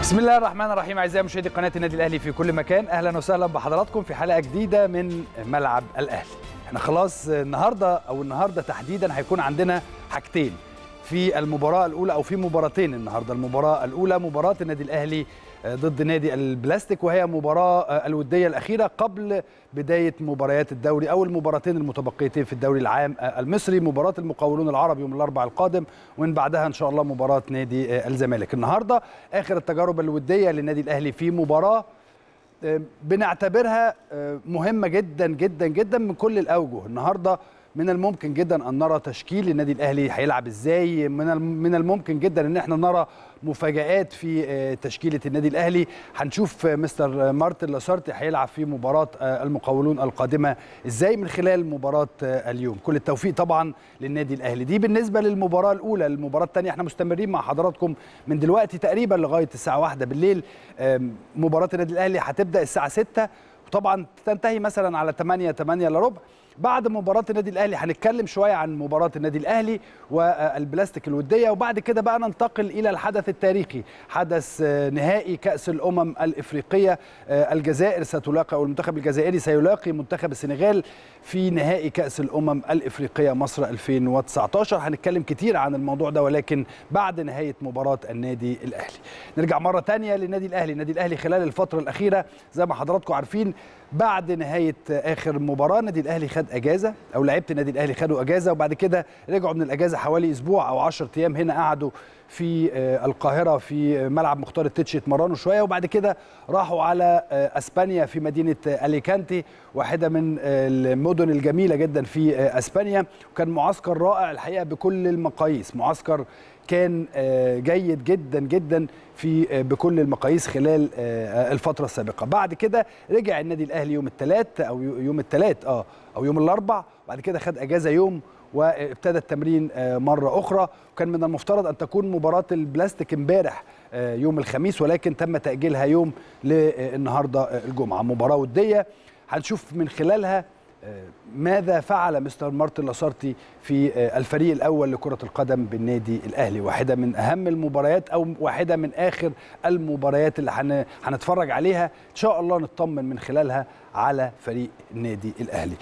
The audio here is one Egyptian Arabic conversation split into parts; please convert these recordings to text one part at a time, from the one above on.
بسم الله الرحمن الرحيم اعزائي مشاهدي قناه النادي الاهلي في كل مكان اهلا وسهلا بحضراتكم في حلقه جديده من ملعب الاهلي احنا خلاص النهارده او النهارده تحديدا هيكون عندنا حاجتين في المباراه الاولى او في مباراتين النهارده المباراه الاولى مباراه النادي الاهلي ضد نادي البلاستيك وهي مباراه الوديه الاخيره قبل بدايه مباريات الدوري او المباراتين المتبقيتين في الدوري العام المصري مباراه المقاولون العرب يوم الاربعاء القادم ومن بعدها ان شاء الله مباراه نادي الزمالك النهارده اخر التجارب الوديه للنادي الاهلي في مباراه بنعتبرها مهمه جدا جدا جدا من كل الاوجه النهارده من الممكن جدا ان نرى تشكيل النادي الاهلي هيلعب ازاي من من الممكن جدا ان احنا نرى مفاجات في تشكيله النادي الاهلي هنشوف مستر مارتن لاسارتي هيلعب في مباراه المقاولون القادمه ازاي من خلال مباراه اليوم كل التوفيق طبعا للنادي الاهلي دي بالنسبه للمباراه الاولى المباراه الثانيه احنا مستمرين مع حضراتكم من دلوقتي تقريبا لغايه الساعه واحدة بالليل مباراه النادي الاهلي هتبدا الساعه 6 وطبعا تنتهي مثلا على 8 8 الا ربع بعد مباراه النادي الاهلي هنتكلم شويه عن مباراه النادي الاهلي والبلاستيك الوديه وبعد كده بقى ننتقل الى الحدث التاريخي حدث نهائي كاس الامم الافريقيه الجزائر ستلاقي او المنتخب الجزائري سيلاقي منتخب السنغال في نهائي كاس الامم الافريقيه مصر 2019 هنتكلم كتير عن الموضوع ده ولكن بعد نهايه مباراه النادي الاهلي نرجع مره ثانيه للنادي الاهلي النادي الاهلي خلال الفتره الاخيره زي ما حضراتكم عارفين بعد نهايه اخر مباراه النادي الاهلي خد اجازه او لعيبه النادي الاهلي خدوا اجازه وبعد كده رجعوا من الاجازه حوالي اسبوع او 10 ايام هنا قعدوا في القاهره في ملعب مختار التتش يتمرنوا شويه وبعد كده راحوا على اسبانيا في مدينه اليكانتي واحده من المدن الجميله جدا في اسبانيا وكان معسكر رائع الحقيقه بكل المقاييس معسكر كان جيد جدا جدا في بكل المقاييس خلال الفتره السابقه بعد كده رجع النادي الاهلي يوم الثلاث او يوم الثلاث اه او يوم الاربع بعد كده خد اجازه يوم وابتدى التمرين مره اخرى وكان من المفترض ان تكون مباراه البلاستيك امبارح يوم الخميس ولكن تم تاجيلها يوم للنهارده الجمعه مباراه وديه هنشوف من خلالها ماذا فعل مستر مارتن لاسارتي في الفريق الاول لكره القدم بالنادي الاهلي واحده من اهم المباريات او واحده من اخر المباريات اللي هنتفرج عليها ان شاء الله نطمن من خلالها على فريق النادي الاهلي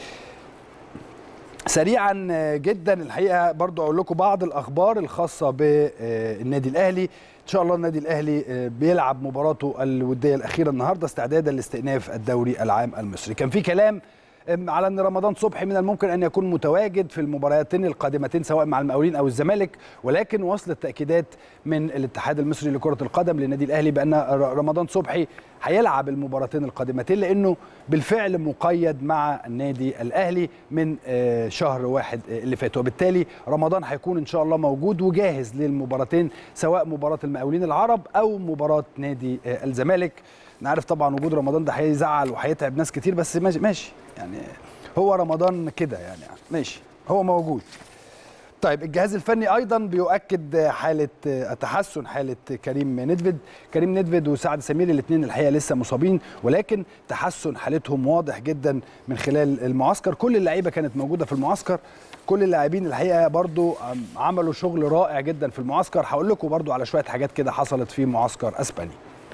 سريعا جدا الحقيقه برضو اقول لكم بعض الاخبار الخاصه بالنادي الاهلي ان شاء الله النادي الاهلي بيلعب مباراته الوديه الاخيره النهارده استعدادا لاستئناف الدوري العام المصري كان في كلام على ان رمضان صبحي من الممكن ان يكون متواجد في المباراتين القادمتين سواء مع المقاولين او الزمالك ولكن وصلت تاكيدات من الاتحاد المصري لكره القدم للنادي الاهلي بان رمضان صبحي هيلعب المباراتين القادمتين لانه بالفعل مقيد مع النادي الاهلي من شهر واحد اللي فات وبالتالي رمضان هيكون ان شاء الله موجود وجاهز للمباراتين سواء مباراه المقاولين العرب او مباراه نادي الزمالك نعرف طبعا وجود رمضان ده هيزعل وهيتعب ناس كتير بس ماشي ماشي يعني هو رمضان كده يعني ماشي هو موجود طيب الجهاز الفني ايضا بيؤكد حاله تحسن حاله كريم ندفد كريم ندفد وسعد سمير الاثنين الحقيقه لسه مصابين ولكن تحسن حالتهم واضح جدا من خلال المعسكر كل اللعيبه كانت موجوده في المعسكر كل اللاعبين الحقيقه برضو عملوا شغل رائع جدا في المعسكر هقول لكم برضو على شويه حاجات كده حصلت في معسكر اسباني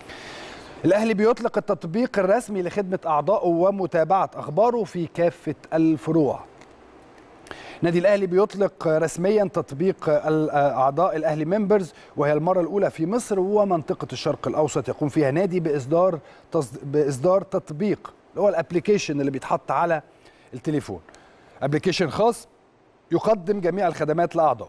الاهلي بيطلق التطبيق الرسمي لخدمه اعضائه ومتابعه اخباره في كافه الفروع نادي الاهلي بيطلق رسميا تطبيق اعضاء الاهلي ممبرز وهي المره الاولى في مصر ومنطقه الشرق الاوسط يقوم فيها نادي باصدار باصدار تطبيق اللي هو الابلكيشن اللي بيتحط على التليفون ابلكيشن خاص يقدم جميع الخدمات لاعضائه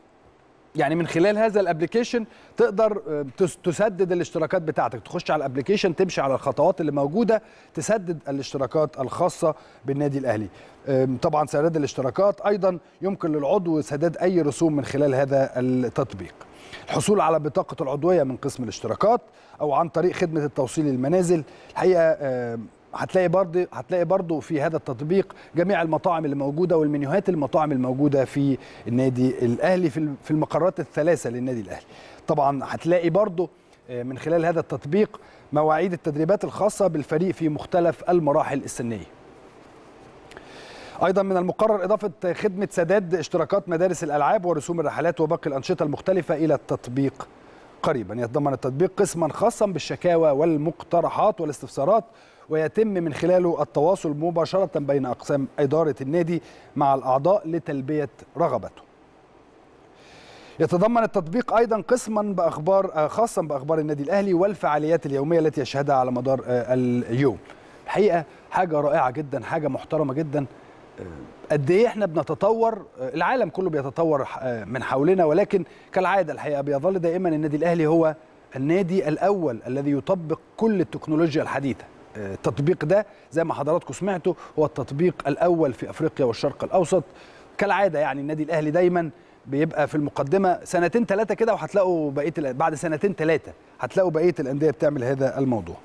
يعني من خلال هذا الابلكيشن تقدر تسدد الاشتراكات بتاعتك تخش على الابلكيشن تمشي على الخطوات اللي موجوده تسدد الاشتراكات الخاصه بالنادي الاهلي طبعا سداد الاشتراكات ايضا يمكن للعضو سداد اي رسوم من خلال هذا التطبيق الحصول على بطاقه العضويه من قسم الاشتراكات او عن طريق خدمه التوصيل المنازل الحقيقه هتلاقي برضه هتلاقي برضه في هذا التطبيق جميع المطاعم اللي موجوده والمنيوهات المطاعم الموجوده في النادي الاهلي في المقرات الثلاثه للنادي الاهلي طبعا هتلاقي برضه من خلال هذا التطبيق مواعيد التدريبات الخاصه بالفريق في مختلف المراحل السنيه ايضا من المقرر اضافه خدمه سداد اشتراكات مدارس الالعاب ورسوم الرحلات وباقي الانشطه المختلفه الى التطبيق قريبا يتضمن التطبيق قسما خاصا بالشكاوى والمقترحات والاستفسارات ويتم من خلاله التواصل مباشرة بين أقسام إدارة النادي مع الأعضاء لتلبية رغبته يتضمن التطبيق ايضا قسما باخبار خاصا باخبار النادي الاهلي والفعاليات اليوميه التي يشهدها على مدار اليوم. الحقيقه حاجه رائعه جدا، حاجه محترمه جدا. قد ايه احنا بنتطور العالم كله بيتطور من حولنا ولكن كالعاده الحقيقه بيظل دائما النادي الاهلي هو النادي الاول الذي يطبق كل التكنولوجيا الحديثه. التطبيق ده زي ما حضراتكم سمعتوا هو التطبيق الاول في افريقيا والشرق الاوسط. كالعاده يعني النادي الاهلي دايما بيبقى في المقدمه سنتين ثلاثه كده وهتلاقوا بقيه بعد سنتين ثلاثه هتلاقوا بقيه الانديه بتعمل هذا الموضوع.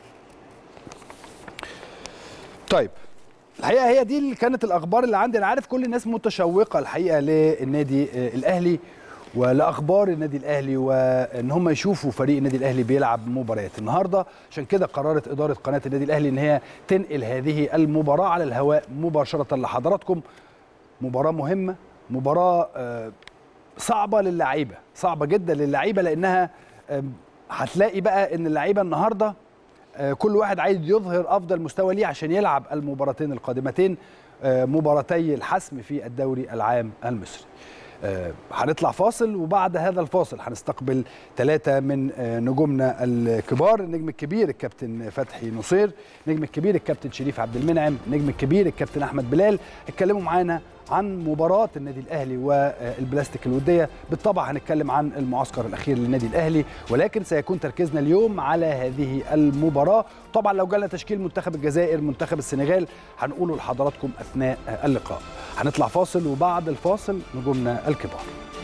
طيب الحقيقه هي دي اللي كانت الاخبار اللي عندي انا عارف كل الناس متشوقه الحقيقه للنادي الاهلي ولاخبار النادي الاهلي وان هم يشوفوا فريق النادي الاهلي بيلعب مباريات النهارده عشان كده قررت اداره قناه النادي الاهلي ان هي تنقل هذه المباراه على الهواء مباشره لحضراتكم مباراه مهمه مباراه صعبه للعيبه صعبه جدا للعيبه لانها هتلاقي بقى ان اللعيبه النهارده كل واحد عايز يظهر افضل مستوى ليه عشان يلعب المباراتين القادمتين مباراتي الحسم في الدوري العام المصري هنطلع فاصل وبعد هذا الفاصل هنستقبل ثلاثة من نجومنا الكبار النجم الكبير الكابتن فتحي نصير النجم الكبير الكابتن شريف عبد المنعم النجم الكبير الكابتن أحمد بلال اتكلموا معانا عن مباراة النادي الأهلي والبلاستيك الودية بالطبع هنتكلم عن المعسكر الأخير للنادي الأهلي ولكن سيكون تركيزنا اليوم على هذه المباراة طبعا لو جالنا تشكيل منتخب الجزائر منتخب السنغال هنقوله لحضراتكم أثناء اللقاء هنطلع فاصل وبعد الفاصل نجومنا الكبار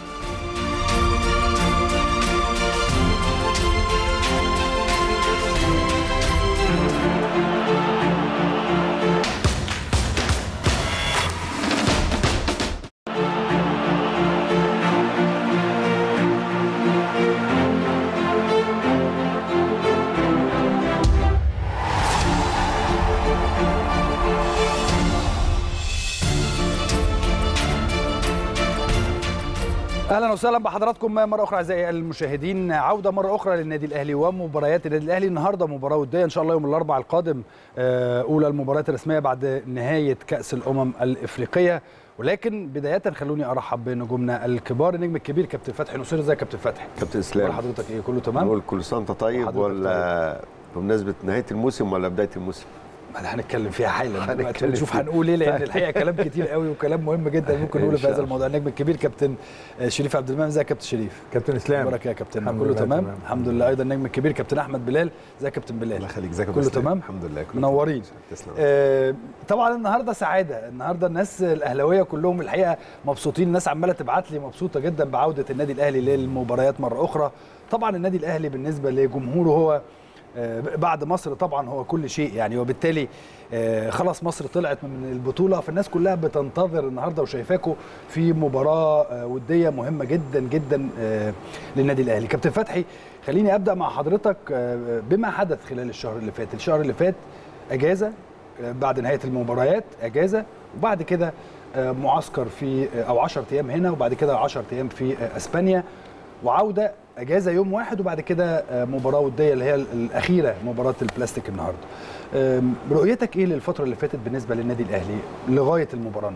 اهلا وسهلا بحضراتكم مره اخرى اعزائي المشاهدين عوده مره اخرى للنادي الاهلي ومباريات النادي الاهلي النهارده مباراه وديه ان شاء الله يوم الاربعاء القادم اولى المباريات الرسميه بعد نهايه كاس الامم الافريقيه ولكن بدايه خلوني ارحب بنجومنا الكبار النجم الكبير كابتن فتحي نصير ازيك يا كابتن فتحي كابتن اسلام حضرتك ايه كله تمام نقول كل سنه طيب ولا بمناسبه نهايه الموسم ولا بدايه الموسم ما هنتكلم فيها حالا نشوف هنقول ايه لان الحقيقه كلام كتير قوي وكلام مهم جدا ممكن نقوله في هذا الموضوع النجم الكبير كابتن شريف عبد المنعم ازيك يا كابتن شريف كابتن اسلام مبارك يا كابتن كله تمام تمام الحمد لله ايضا النجم الكبير كابتن احمد بلال ازيك يا كابتن بلال الله يخليك ازيك كله تمام الحمد لله كله منورين تسلم آه طبعا النهارده سعاده النهارده الناس الاهلاويه كلهم الحقيقه مبسوطين الناس عماله تبعت لي مبسوطه جدا بعوده النادي الاهلي للمباريات مره اخرى طبعا النادي الاهلي بالنسبه لجمهوره هو بعد مصر طبعا هو كل شيء يعني وبالتالي خلاص مصر طلعت من البطوله فالناس كلها بتنتظر النهارده وشايفاكم في مباراه وديه مهمه جدا جدا للنادي الاهلي كابتن فتحي خليني ابدا مع حضرتك بما حدث خلال الشهر اللي فات الشهر اللي فات اجازه بعد نهايه المباريات اجازه وبعد كده معسكر في او 10 ايام هنا وبعد كده 10 ايام في اسبانيا وعوده اجازه يوم واحد وبعد كده مباراه وديه اللي هي الاخيره مباراه البلاستيك النهارده. رؤيتك ايه للفتره اللي فاتت بالنسبه للنادي الاهلي لغايه المباراه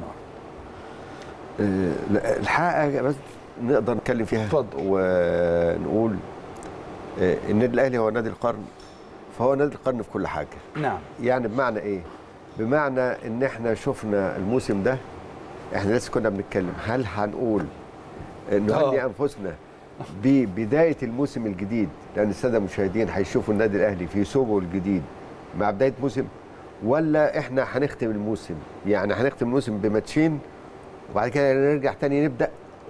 النهارده؟ الحقيقه بس نقدر نتكلم فيها اتفضل ونقول النادي الاهلي هو نادي القرن فهو نادي القرن في كل حاجه. نعم. يعني بمعنى ايه؟ بمعنى ان احنا شفنا الموسم ده احنا لسه كنا بنتكلم هل هنقول نهني انفسنا ببدايه الموسم الجديد لان الساده المشاهدين هيشوفوا النادي الاهلي في ثوبه الجديد مع بدايه موسم ولا احنا هنختم الموسم يعني هنختم الموسم بماتشين وبعد كده نرجع تاني نبدا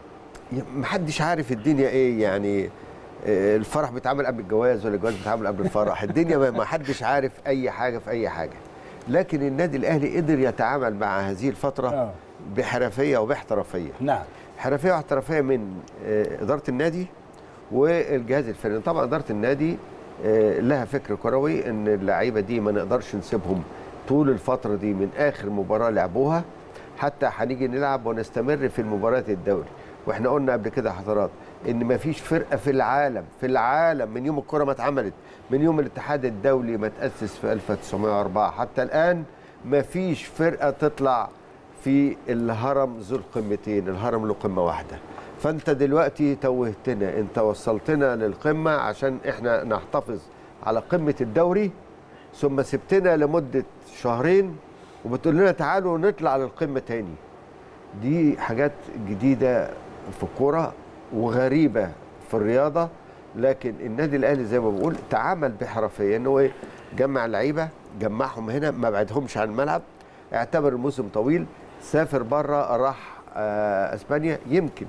محدش عارف الدنيا ايه يعني الفرح بيتعمل قبل الجواز ولا الجواز بيتعمل قبل الفرح الدنيا ما حدش عارف اي حاجه في اي حاجه لكن النادي الاهلي قدر يتعامل مع هذه الفتره بحرفيه وباحترافيه نعم حرفيه واحترافيه من اداره النادي والجهاز الفني طبعا اداره النادي لها فكر كروي ان اللعيبه دي ما نقدرش نسيبهم طول الفتره دي من اخر مباراه لعبوها حتى هنيجي نلعب ونستمر في المباريات الدوري واحنا قلنا قبل كده حضرات ان ما فيش فرقه في العالم في العالم من يوم الكره ما اتعملت من يوم الاتحاد الدولي ما تاسس في 1904 حتى الان ما فيش فرقه تطلع في الهرم ذو القمتين الهرم له قمه واحده فانت دلوقتي توهتنا انت وصلتنا للقمه عشان احنا نحتفظ على قمه الدوري ثم سبتنا لمده شهرين وبتقول لنا تعالوا نطلع للقمه تاني دي حاجات جديده في الكوره وغريبه في الرياضه لكن النادي الاهلي زي ما بقول تعامل بحرفيه ان هو جمع لعيبه جمعهم هنا ما بعدهمش عن الملعب اعتبر الموسم طويل سافر بره راح آه اسبانيا يمكن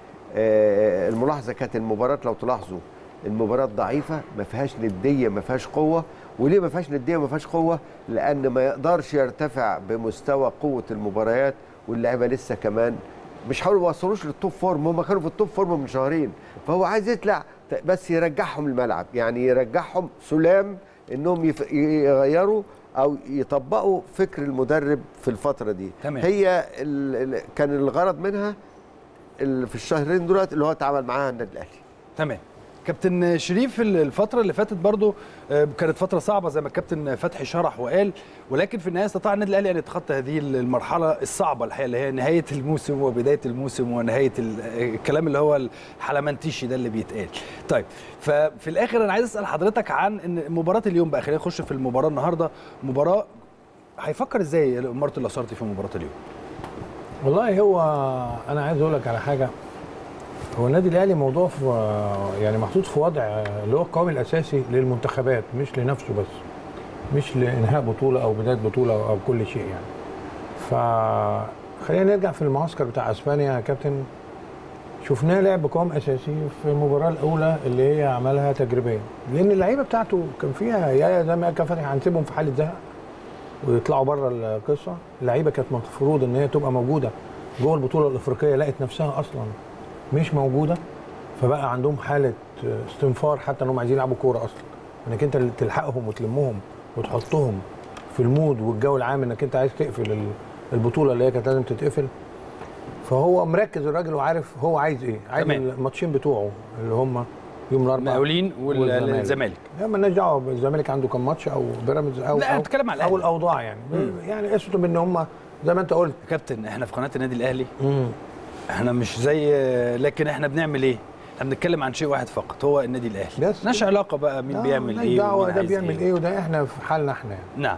آه الملاحظه كانت المباراه لو تلاحظوا المباراه ضعيفه ما فيهاش نديه ما فيهاش قوه وليه ما فيهاش نديه ما فيهاش قوه لان ما يقدرش يرتفع بمستوى قوه المباريات واللعيبه لسه كمان مش حاولوا يوصلوش للتوب فورم هم كانوا في التوب فورم من شهرين فهو عايز يطلع بس يرجعهم الملعب يعني يرجعهم سلام انهم يف- يغيروا او يطبقوا فكر المدرب في الفتره دي تمام. هي ال- ال- كان الغرض منها ال- في الشهرين دولت اللي هو اتعامل معاها النادي الاهلي تمام كابتن شريف الفترة اللي فاتت برضو آه، كانت فترة صعبة زي ما الكابتن فتحي شرح وقال ولكن في النهاية استطاع النادي الأهلي أن يتخطى هذه المرحلة الصعبة الحقيقة اللي هي نهاية الموسم وبداية الموسم ونهاية ال- الكلام اللي هو الحلمنتيشي ده اللي بيتقال. طيب ففي الآخر أنا عايز أسأل حضرتك عن إن مباراة اليوم بقى خلينا نخش في المباراة النهاردة مباراة هيفكر ازاي مارتن لاسارتي في مباراة اليوم؟ والله هو انا عايز اقول لك على حاجه هو النادي الاهلي موضوع في يعني محطوط في وضع اللي هو القوام الاساسي للمنتخبات مش لنفسه بس مش لانهاء بطوله او بدايه بطوله او كل شيء يعني فخلينا نرجع في المعسكر بتاع اسبانيا يا كابتن شفناه لعب قوام اساسي في المباراه الاولى اللي هي عملها تجريبيه لان اللعيبه بتاعته كان فيها يا زي ما قال كابتن فتحي هنسيبهم في حاله زهق ويطلعوا بره القصه اللعيبه كانت مفروض ان هي تبقى موجوده جوه البطوله الافريقيه لقت نفسها اصلا مش موجوده فبقى عندهم حاله استنفار حتى انهم عايزين يلعبوا كوره اصلا انك انت اللي تلحقهم وتلمهم وتحطهم في المود والجو العام انك انت عايز تقفل ال- البطوله اللي هي كانت لازم تتقفل فهو مركز الراجل وعارف هو عايز ايه عايز تمام. الماتشين بتوعه اللي هم يوم الاربعاء المقاولين والزمالك لا مالناش دعوه الزمالك عنده كام ماتش او بيراميدز او لا، أنا أو- بتكلم على او الأهلي. الاوضاع يعني يعني اسمه ان هم زي ما انت قلت يا كابتن احنا في قناة النادي الأهلي احنا مش زي لكن احنا بنعمل ايه؟ احنا بنتكلم عن شيء واحد فقط هو النادي الاهلي بس مالناش علاقه بقى مين لا، بيعمل مالناش ايه دعوه ومين ده عايز بيعمل ايه وده احنا في حالنا احنا يعني نعم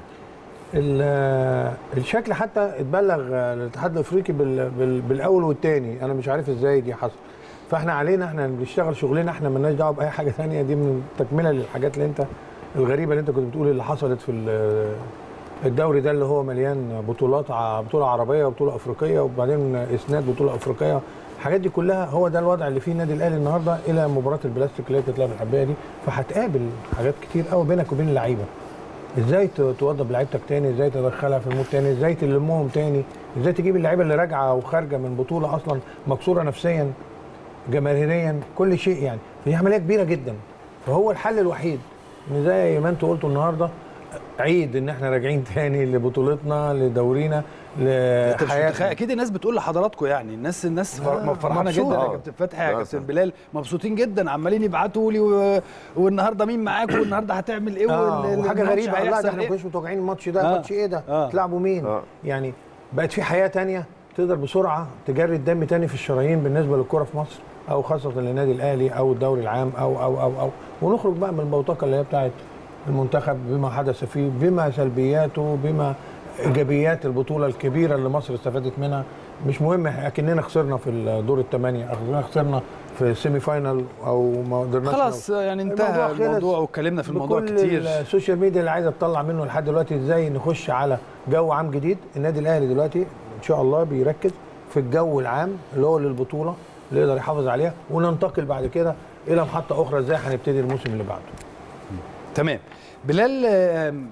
ال- الشكل حتى اتبلغ الاتحاد الافريقي بال- بال- بالاول والثاني انا مش عارف ازاي دي حصل فاحنا علينا احنا بنشتغل شغلنا احنا مالناش دعوه باي حاجه ثانيه دي من تكمله للحاجات اللي انت الغريبه اللي انت كنت بتقول اللي حصلت في ال- الدوري ده اللي هو مليان بطولات ع- بطوله عربيه وبطوله افريقيه وبعدين اسناد بطوله افريقيه الحاجات دي كلها هو ده الوضع اللي فيه النادي الاهلي النهارده الى مباراه البلاستيك اللي هي تتلعب الحبايه دي فهتقابل حاجات كتير قوي بينك وبين اللعيبه ازاي ت- توظف لعيبتك تاني ازاي تدخلها في المود تاني ازاي تلمهم تاني ازاي تجيب اللعيبه اللي راجعه وخارجه من بطوله اصلا مكسوره نفسيا جماهيريا كل شيء يعني فدي عمليه كبيره جدا فهو الحل الوحيد ان زي ما انتوا قلتوا النهارده عيد ان احنا راجعين تاني لبطولتنا لدورينا انت مش متخيل لحياتنا اكيد الناس بتقول لحضراتكم يعني الناس الناس لا، فر- فرحانه مبسوط. جدا يا آه. كابتن فتحي يا لا، كابتن صح. بلال مبسوطين جدا عمالين يبعتوا لي و... والنهارده مين معاكم والنهارده هتعمل ايه اه وال- وحاجه الماتش غريبه الله هيحصل ده احنا ما إيه؟ كناش متوقعين الماتش ده آه. ماتش ايه ده آه. تلعبوا مين آه. يعني بقت في حياه تانية تقدر بسرعه تجري الدم تاني في الشرايين بالنسبه للكره في مصر او خاصه للنادي الاهلي او الدوري العام او او او او ونخرج بقى من البوتقه اللي هي بتاعت المنتخب بما حدث فيه بما سلبياته بما ايجابيات البطوله الكبيره اللي مصر استفادت منها مش مهم اكننا خسرنا في الدور الثمانيه اخذنا خسرنا في السيمي فاينال او ما قدرناش خلاص يعني انتهى الموضوع خلص. الموضوع واتكلمنا في الموضوع بكل كتير السوشيال ميديا اللي عايزه تطلع منه لحد دلوقتي ازاي نخش على جو عام جديد النادي الاهلي دلوقتي ان شاء الله بيركز في الجو العام اللي هو للبطوله اللي يقدر يحافظ عليها وننتقل بعد كده الى محطه اخرى ازاي هنبتدي الموسم اللي بعده تمام بلال آم،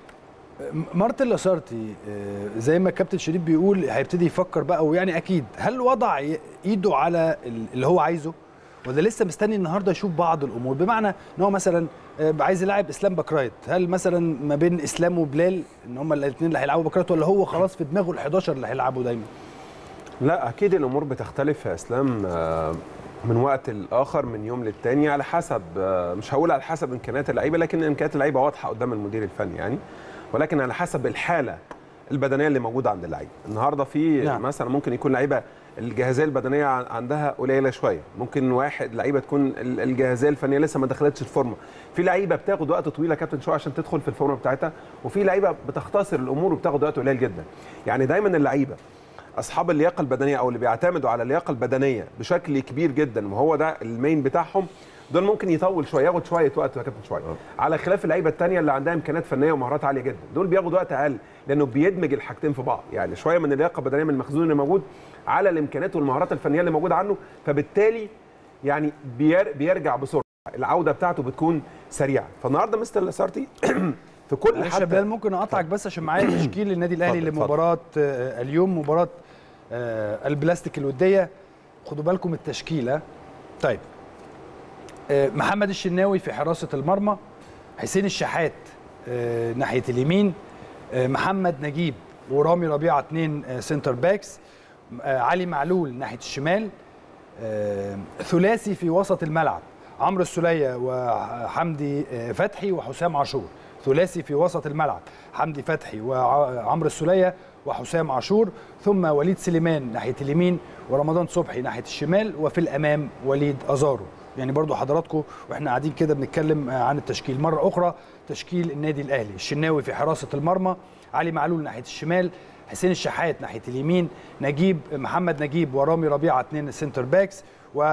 مارتن لاسارتي آه، زي ما الكابتن شريف بيقول هيبتدي يفكر بقى ويعني اكيد هل وضع ي- ايده على ال- اللي هو عايزه ولا لسه مستني النهارده يشوف بعض الامور بمعنى ان هو مثلا آه، عايز يلاعب اسلام باكرايت هل مثلا ما بين اسلام وبلال ان هم الاثنين اللي هيلعبوا باكرايت ولا هو خلاص في دماغه ال11 اللي هيلعبوا دايما لا اكيد الامور بتختلف يا اسلام آه، من وقت لاخر من يوم للتاني على حسب آه، مش هقول على حسب امكانيات اللعيبه لكن امكانيات اللعيبه واضحه قدام المدير الفني يعني ولكن على حسب الحاله البدنيه اللي موجوده عند اللعيبه النهارده في نعم. نعم. مثلا ممكن يكون لعيبه الجاهزيه البدنيه عن- عندها قليله شويه ممكن واحد لعيبه تكون ال- الجاهزيه الفنيه لسه ما دخلتش الفورمه في لعيبه بتاخد وقت طويل يا كابتن شويه عشان تدخل في الفورمه بتاعتها وفي لعيبه بتختصر الامور وبتاخد وقت قليل جدا يعني دايما اللعيبه اصحاب اللياقه البدنيه او اللي بيعتمدوا على اللياقه البدنيه بشكل كبير جدا وهو ده المين بتاعهم دول ممكن يطول شويه ياخد شويه وقت يا كابتن شويه على خلاف اللعيبه الثانيه اللي عندها امكانيات فنيه ومهارات عاليه جدا دول بياخدوا وقت اقل لانه بيدمج الحاجتين في بعض يعني شويه من اللياقه البدنيه من المخزون اللي موجود على الامكانيات والمهارات الفنيه اللي موجوده عنه فبالتالي يعني بير بيرجع بسرعه العوده بتاعته بتكون سريعه فالنهارده مستر لاسارتي في كل معلش يا بلال ممكن اقطعك بس عشان معايا تشكيل النادي الاهلي اتفضل، اتفضل. لمباراه آه، اليوم مباراه آه، البلاستيك الوديه خدوا بالكم التشكيله طيب آه، محمد الشناوي في حراسه المرمى حسين الشحات آه، ناحيه اليمين آه، محمد نجيب ورامي ربيعه اثنين آه، سنتر باكس آه، علي معلول ناحيه الشمال آه، ثلاثي في وسط الملعب عمرو السوليه وحمدي آه، فتحي وحسام عاشور ثلاثي في وسط الملعب حمدي فتحي وعمرو السوليه وحسام عاشور ثم وليد سليمان ناحيه اليمين ورمضان صبحي ناحيه الشمال وفي الامام وليد ازارو يعني برضو حضراتكم واحنا قاعدين كده بنتكلم آه، عن التشكيل مره اخرى تشكيل النادي الاهلي الشناوي في حراسه المرمى علي معلول ناحيه الشمال حسين الشحات ناحيه اليمين نجيب محمد نجيب ورامي ربيعه اثنين سنتر باكس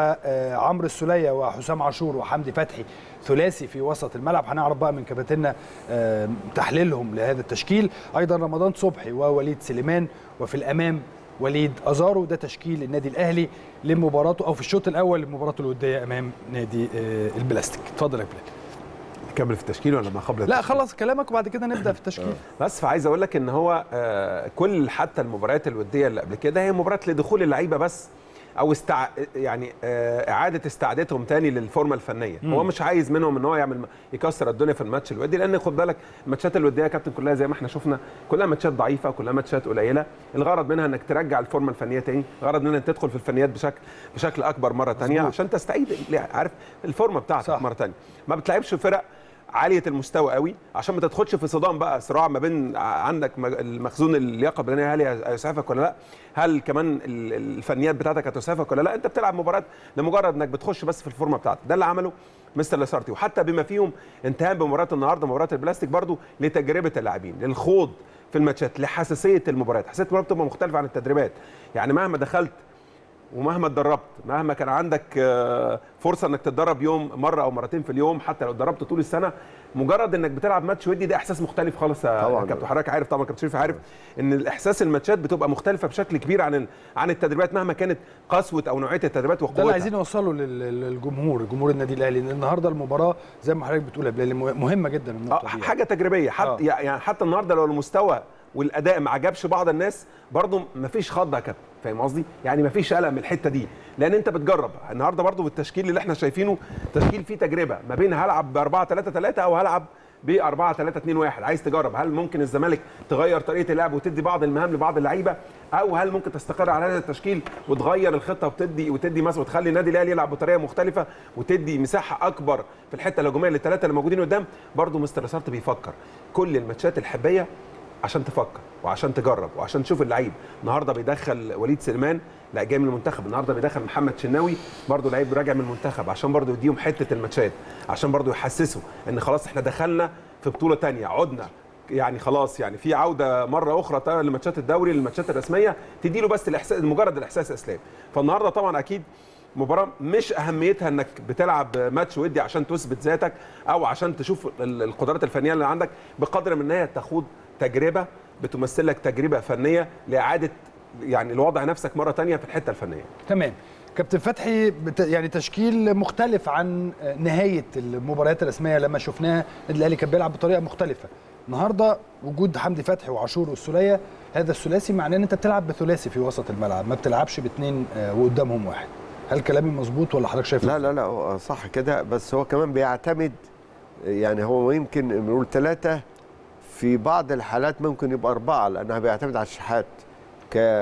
وعمرو السوليه وحسام عاشور وحمدي فتحي ثلاثي في وسط الملعب هنعرف بقى من كباتننا آه، تحليلهم لهذا التشكيل ايضا رمضان صبحي ووليد سليمان وفي الامام وليد ازارو ده تشكيل النادي الاهلي لمباراته او في الشوط الاول لمباراته الوديه امام نادي آه، البلاستيك اتفضل يا بلال نكمل في التشكيل ولا ما قبل لا التشكيل؟ خلص كلامك وبعد كده نبدا في التشكيل بس فعايز اقول لك ان هو آه، كل حتى المباريات الوديه اللي قبل كده هي مباريات لدخول اللعيبه بس او استع... يعني آه، اعاده استعادتهم تاني للفورمه الفنيه مم. هو مش عايز منهم ان هو يعمل يكسر الدنيا في الماتش الودي لان خد بالك الماتشات الوديه يا كابتن كلها زي ما احنا شفنا كلها ماتشات ضعيفه كلها ماتشات قليله الغرض منها انك ترجع الفورمه الفنيه تاني الغرض منها انك تدخل في الفنيات بشكل بشكل اكبر مره تانية مظبوط. عشان تستعيد عارف الفورمه بتاعتك صح. صح. مره تانية ما بتلعبش فرق عاليه المستوى قوي عشان ما تدخلش في صدام بقى صراع ما بين ع- عندك مج- المخزون اللياقه البدنيه هل هيسعفك ولا لا هل كمان ال- الفنيات بتاعتك هتسعفك ولا لا انت بتلعب مباراه لمجرد انك بتخش بس في الفورمه بتاعتك ده اللي عمله مستر لاسارتي وحتى بما فيهم انتهاء بمباراه النهارده مباراه البلاستيك برضو لتجربه اللاعبين للخوض في الماتشات لحساسيه المباريات حساسيه المباراه بتبقى مختلفه عن التدريبات يعني مهما دخلت ومهما اتدربت مهما كان عندك آه، فرصه انك تتدرب يوم مره او مرتين في اليوم حتى لو اتدربت طول السنه مجرد انك بتلعب ماتش ودي ده احساس مختلف خالص يا طبعاً. يا كابتن حضرتك عارف طبعا كابتن شريف عارف ان الاحساس الماتشات بتبقى مختلفه بشكل كبير عن ال- عن التدريبات مهما كانت قسوه او نوعيه التدريبات ده اللي وقوتها عايزين نوصله لل- للجمهور جمهور النادي الاهلي لان النهارده المباراه زي ما حضرتك بتقول يا بلال مهمه جدا اه النقطه دي حاجه تجريبيه آه. حتى يعني حتى النهارده لو المستوى والاداء ما عجبش بعض الناس برضه مفيش خضه يا كابتن فاهم قصدي يعني مفيش قلق من الحته دي لان انت بتجرب النهارده برضه بالتشكيل اللي احنا شايفينه تشكيل فيه تجربه ما بين هلعب ب 4 3 3 او هلعب ب 4 3 2 1 عايز تجرب هل ممكن الزمالك تغير طريقه اللعب وتدي بعض المهام لبعض اللعيبه او هل ممكن تستقر على هذا التشكيل وتغير الخطه وتدي وتدي مثلا وتخلي النادي الاهلي يلعب بطريقه مختلفه وتدي مساحه اكبر في الحته الهجوميه للثلاثه اللي موجودين قدام برضه مستر لاسارت بيفكر كل الماتشات الحبيه عشان تفكر وعشان تجرب وعشان تشوف اللعيب النهارده بيدخل وليد سليمان لا جاي من المنتخب النهارده بيدخل محمد شناوي برضه لعيب راجع من المنتخب عشان برضه يديهم حته الماتشات عشان برضه يحسسوا ان خلاص احنا دخلنا في بطوله تانية عدنا يعني خلاص يعني في عوده مره اخرى تا- لماتشات الدوري للماتشات الرسميه تديله بس الاحساس مجرد الاحساس اسلام فالنهارده طبعا اكيد مباراه مش اهميتها انك بتلعب ماتش ودي عشان تثبت ذاتك او عشان تشوف ال- القدرات الفنيه اللي عندك بقدر من ان هي تخوض تجربه بتمثل لك تجربه فنيه لاعاده يعني لوضع نفسك مره تانية في الحته الفنيه تمام كابتن فتحي بت... يعني تشكيل مختلف عن نهايه المباريات الرسميه لما شفناها النادي الاهلي كان بيلعب بطريقه مختلفه النهارده وجود حمدي فتحي وعاشور والسوليه هذا الثلاثي معناه ان انت بتلعب بثلاثي في وسط الملعب ما بتلعبش باثنين آه، وقدامهم واحد هل كلامي مظبوط ولا حضرتك شايف لا لا لا هو صح كده بس هو كمان بيعتمد يعني هو يمكن نقول ثلاثة في بعض الحالات ممكن يبقى أربعة لأنها بيعتمد على الشحات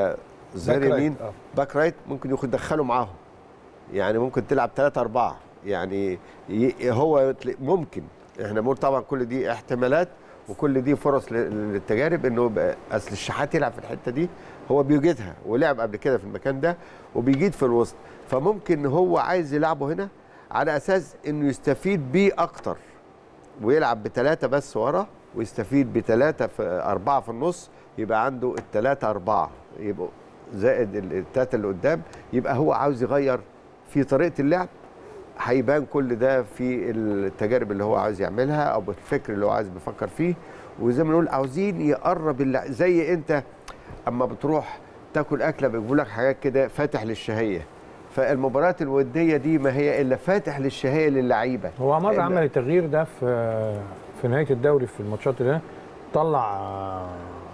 الظهير باك رايت، يمين آه. باك رايت ممكن ياخد دخله معاهم يعني ممكن تلعب 3 4 يعني ي- هو تل- ممكن احنا بنقول طبعا كل دي احتمالات وكل دي فرص ل- للتجارب انه يبقى اصل الشحات يلعب في الحته دي هو بيوجدها ولعب قبل كده في المكان ده وبيجيد في الوسط فممكن هو عايز يلعبه هنا على اساس انه يستفيد بيه اكتر ويلعب بثلاثة بس ورا ويستفيد بثلاثة في أربعة في النص يبقى عنده الثلاثة أربعة يبقوا زائد ال- الثلاثة اللي قدام يبقى هو عاوز يغير في طريقة اللعب هيبان كل ده في التجارب اللي هو عاوز يعملها أو الفكر اللي هو عايز بيفكر فيه وزي ما نقول عاوزين يقرب اللع... زي أنت أما بتروح تاكل أكلة بيجيبوا لك حاجات كده فاتح للشهية فالمباريات الودية دي ما هي إلا فاتح للشهية للعيبة هو مره إلا- عمل التغيير ده في في نهايه الدوري في الماتشات اللي هنا طلع آه،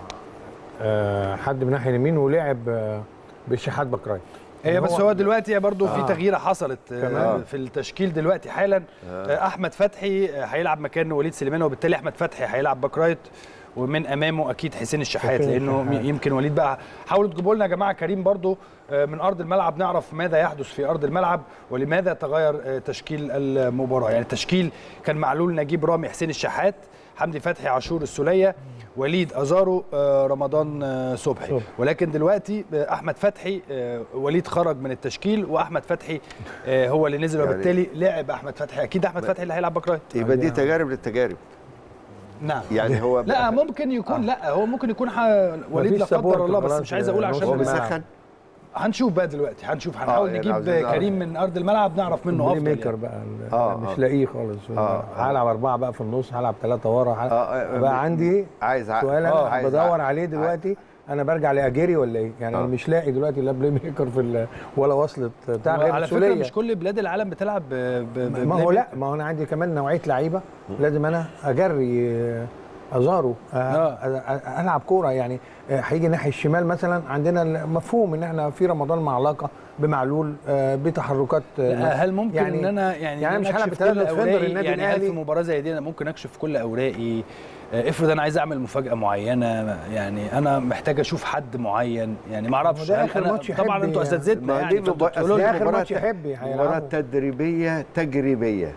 آه، حد من ناحيه اليمين ولعب آه، بالشحات باك رايت هي بس هو دلوقتي برضو في آه. تغييره حصلت آه، كمان. في التشكيل دلوقتي حالا آه، احمد فتحي آه، هيلعب مكان وليد سليمان وبالتالي احمد فتحي هيلعب باك رايت ومن امامه اكيد حسين الشحات حسين لانه الشحات. يمكن وليد بقى حاولوا تجيبوا لنا يا جماعه كريم برضو آه، من ارض الملعب نعرف ماذا يحدث في ارض الملعب ولماذا تغير آه، تشكيل المباراه يعني التشكيل كان معلول نجيب رامي حسين الشحات حمدي فتحي عاشور السوليه وليد ازارو آه، رمضان آه، صبحي صبحي. ولكن دلوقتي آه، احمد فتحي آه، وليد خرج من التشكيل واحمد فتحي آه، هو اللي نزل يعني- وبالتالي لعب احمد فتحي اكيد احمد فتحي اللي هيلعب باك رايت يبقى دي تجارب للتجارب نعم يعني هو لا ممكن يكون لا هو ممكن يكون ح... وليد مفيش لا قدر support الله بس خلاص، مش عايز اقول آه، عشان نص هو الملعب. بيسخن هنشوف بقى دلوقتي هنشوف هنحاول يعني نجيب عاوزين نعرف. كريم من ارض الملعب نعرف منه بلاي افضل ميكر يعني. بقى ال- آه، مش آه. لاقيه خالص آه، آه. هلعب اربعه بقى في النص هلعب ثلاثه ورا هلعب- آه، آه، بقى آه، عندي عايز ع- سؤال آه، انا عايز بدور ع- عليه دلوقتي انا برجع لاجيري ولا ايه يعني آه. أنا مش لاقي دلوقتي لا بلاي ميكر في ال- ولا وصلت بتاع هو غير على فكره السولية. مش كل بلاد العالم بتلعب ب... ب... ما ببلاي هو لا ميكر. ما هو انا عندي كمان نوعيه لعيبه لازم انا اجري آه، ازارو آه، آه. آه، العب كوره يعني آه، هيجي ناحيه الشمال مثلا عندنا مفهوم ان احنا في رمضان مع علاقه بمعلول آه، بتحركات آه، لا، هل ممكن يعني- ان انا يعني, يعني إن مش أنا هلعب أكشف بثلاثة كل ديفندر أوراقي؟ النادي يعني هل في الأهلي؟ مباراه زي دي انا ممكن اكشف كل اوراقي آه، افرض انا عايز اعمل مفاجاه معينه يعني انا محتاج اشوف حد معين يعني ما اعرفش ده هل آخر أنا ماتش طبعا يحب انتوا يعني. اساتذتنا ما يعني دي فأنتوا مبا- تقولوا أصل لي دي آخر مباراة ماتش يحبي مباراة هيلعبه. تدريبية تجريبية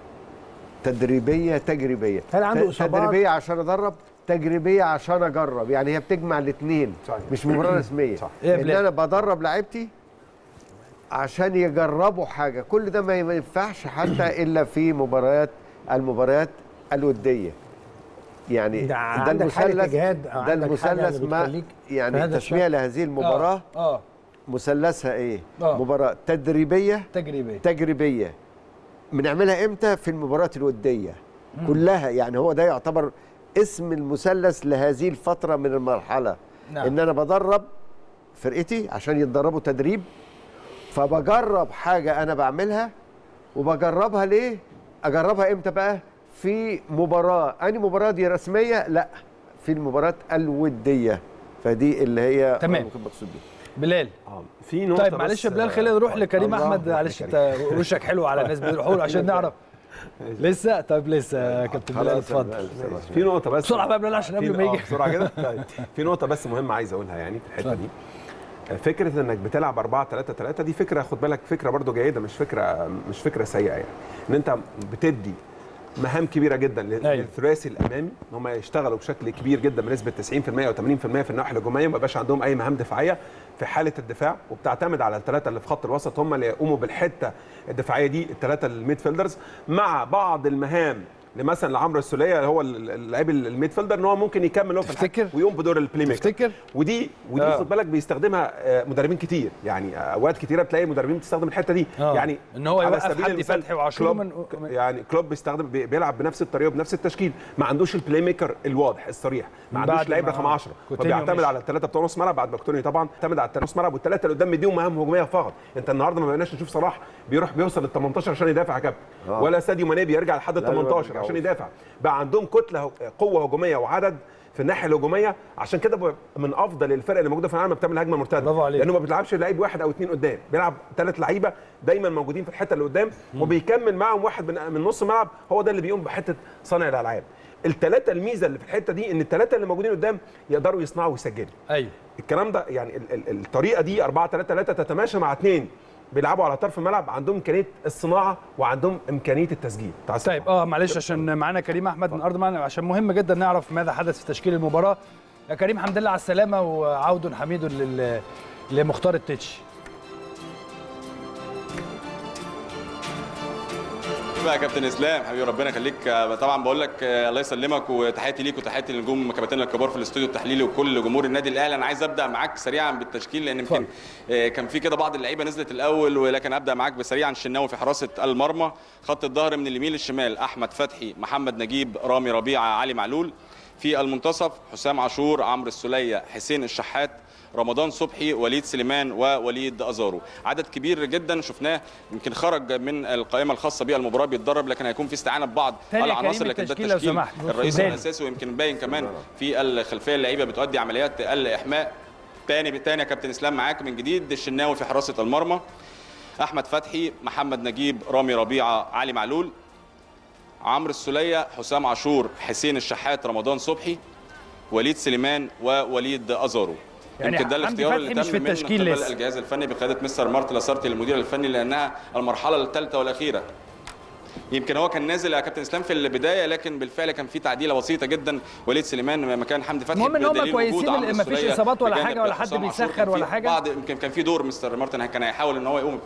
تدريبية تجريبية هل عنده ت- إصابات؟ تدريبية عشان أدرب تجريبية عشان أجرب يعني هي بتجمع الاثنين صحيح. مش مباراة رسمية صح. إيه يا إن بلال؟ أنا بدرب لعيبتي عشان يجربوا حاجة كل ده ما ما ينفعش حتى إلا في مباريات المباريات الودية يعني ده ده عندك حالة المثلث إجهاد أو ده عندك حاجة المثلث اللي ما بتخليك في يعني هذا التسمية لهذه المباراة اه, آه مثلثها ايه؟ آه. مباراة تدريبية تجريبيه تجريبيه بنعملها امتى في المباريات الوديه كلها يعني هو ده يعتبر اسم المثلث لهذه الفتره من المرحله نعم. ان انا بدرب فرقتي عشان يتدربوا تدريب فبجرب حاجه انا بعملها وبجربها ليه اجربها امتى بقى في مباراه اني مباراه دي رسميه لا في المباريات الوديه فدي اللي هي تمام. ممكن مقصود بيها بلال اه في نقطه طيب معلش يا بس، بلال خلينا آه، نروح لكريم الله احمد يخليك معلش يا انت وشك حلو على الناس بيروحوا له عشان نعرف لسه طب لسه يا كابتن بلال خلاص اتفضل في نقطه بس بسرعه بقى يا بلال عشان قبل في- ما آه، يجي بسرعه كده طيب في نقطه بس مهمه عايز اقولها يعني في الحته دي فكره انك بتلعب 4 3 3 دي فكره خد بالك فكره برضو جيده مش فكره مش فكره سيئه يعني ان انت بتدي مهام كبيره جدا لل- أيوة. للثلاثي الامامي ان هم يشتغلوا بشكل كبير جدا بنسبه 90% او 80% في الناحيه الهجوميه ما يبقاش عندهم اي مهام دفاعيه في حاله الدفاع وبتعتمد على الثلاثه اللي في خط الوسط هم اللي يقوموا بالحته الدفاعيه دي الثلاثه الميد فيلدرز مع بعض المهام لمثلا لعمرو السوليه اللي هو اللاعب الميد فيلدر ان هو ممكن يكمل هو في الحته تفتكر؟ ويقوم بدور البلاي ميكر تفتكر ودي ودي آه. آه. خد بالك بيستخدمها آه، مدربين كتير يعني آه، اوقات كتيره تلاقي مدربين بتستخدم الحته دي آه. يعني إن هو على يوقف سبيل حمدي المثال فتحي وعاشور كلوب من- يعني كلوب بيستخدم بي- بيلعب بنفس الطريقه وبنفس التشكيل ما عندوش البلاي ميكر الواضح الصريح ما من بعد عندوش لعيب ما- رقم 10 كوتينيو فبيعتمد مشي. على الثلاثه بتوع نص ملعب بعد ما كوتينيو طبعا اعتمد على الثلاثه نص ملعب والثلاثه اللي قدام مديهم مهام هجوميه فقط انت النهارده ما بقيناش نشوف صلاح بيروح بيوصل لل 18 عشان يدافع يا كابتن آه. ولا ساديو ماني بيرجع لحد ال لا، لا، ما 18 بيرجعوش. عشان يدافع بقى عندهم كتله هو- قوه هجوميه وعدد في الناحيه الهجوميه عشان كده بقى من افضل الفرق اللي موجوده في العالم بتعمل هجمه مرتده برافو عليك. لانه ما بيلعبش لعيب واحد او اثنين قدام بيلعب ثلاث لعيبه دايما موجودين في الحته اللي قدام وبيكمل معاهم واحد من من نص ملعب هو ده اللي بيقوم بحته صانع الالعاب الثلاثه الميزه اللي في الحته دي ان الثلاثه اللي موجودين قدام يقدروا يصنعوا ويسجلوا ايوه الكلام ده يعني ال- ال- الطريقه دي 4 3 3 تتماشى مع اثنين بيلعبوا على طرف الملعب عندهم امكانيه الصناعه وعندهم امكانيه التسجيل تعال طيب اه معلش عشان معانا كريم احمد من ارض معنا عشان مهم جدا نعرف ماذا حدث في تشكيل المباراه يا كريم حمد لله على السلامه وعود حميد لل لمختار التتش بقى يا كابتن اسلام حبيبي ربنا يخليك آه، طبعا بقول لك آه، الله يسلمك وتحياتي ليك وتحياتي للنجوم كباتننا الكبار في الاستوديو التحليلي وكل جمهور النادي الاهلي انا عايز ابدا معاك سريعا بالتشكيل لان يمكن آه، كان في كده بعض اللعيبه نزلت الاول ولكن ابدا معاك بسريعا الشناوي في حراسه المرمى خط الظهر من اليمين للشمال احمد فتحي محمد نجيب رامي ربيعه علي معلول في المنتصف حسام عاشور عمرو السوليه حسين الشحات رمضان صبحي وليد سليمان ووليد ازارو عدد كبير جدا شفناه يمكن خرج من القائمه الخاصه بها المباراه بيتدرب لكن هيكون في استعانه ببعض تاني يا كريم العناصر لكن ده التشكيل لو التشكيل سمحت. الرئيسي تاني. الاساسي ويمكن باين كمان في الخلفيه اللعيبه بتؤدي عمليات الاحماء تاني تاني يا كابتن اسلام معاك من جديد الشناوي في حراسه المرمى احمد فتحي محمد نجيب رامي ربيعه علي معلول عمرو السوليه حسام عاشور حسين الشحات رمضان صبحي وليد سليمان ووليد ازارو يعني يمكن ده حمدي الاختيار فتحي اللي مش تم في من التشكيل قبل لسه. الجهاز الفني بقياده مستر مارتن لاسارتي المدير الفني لانها المرحله الثالثه والاخيره يمكن هو كان نازل يا كابتن اسلام في البدايه لكن بالفعل كان في تعديله بسيطه جدا وليد سليمان مكان حمدي فتحي المهم إن هم بدليل كويسين، وجود عمرو ما فيش السولية إصابات ولا بجانب حاجة ولا حد حسام عاشور. بيسخر كان ولا في حاجة؟ بعض يمكن كان في دور مستر مارتن كان هيحاول ان هو يقوم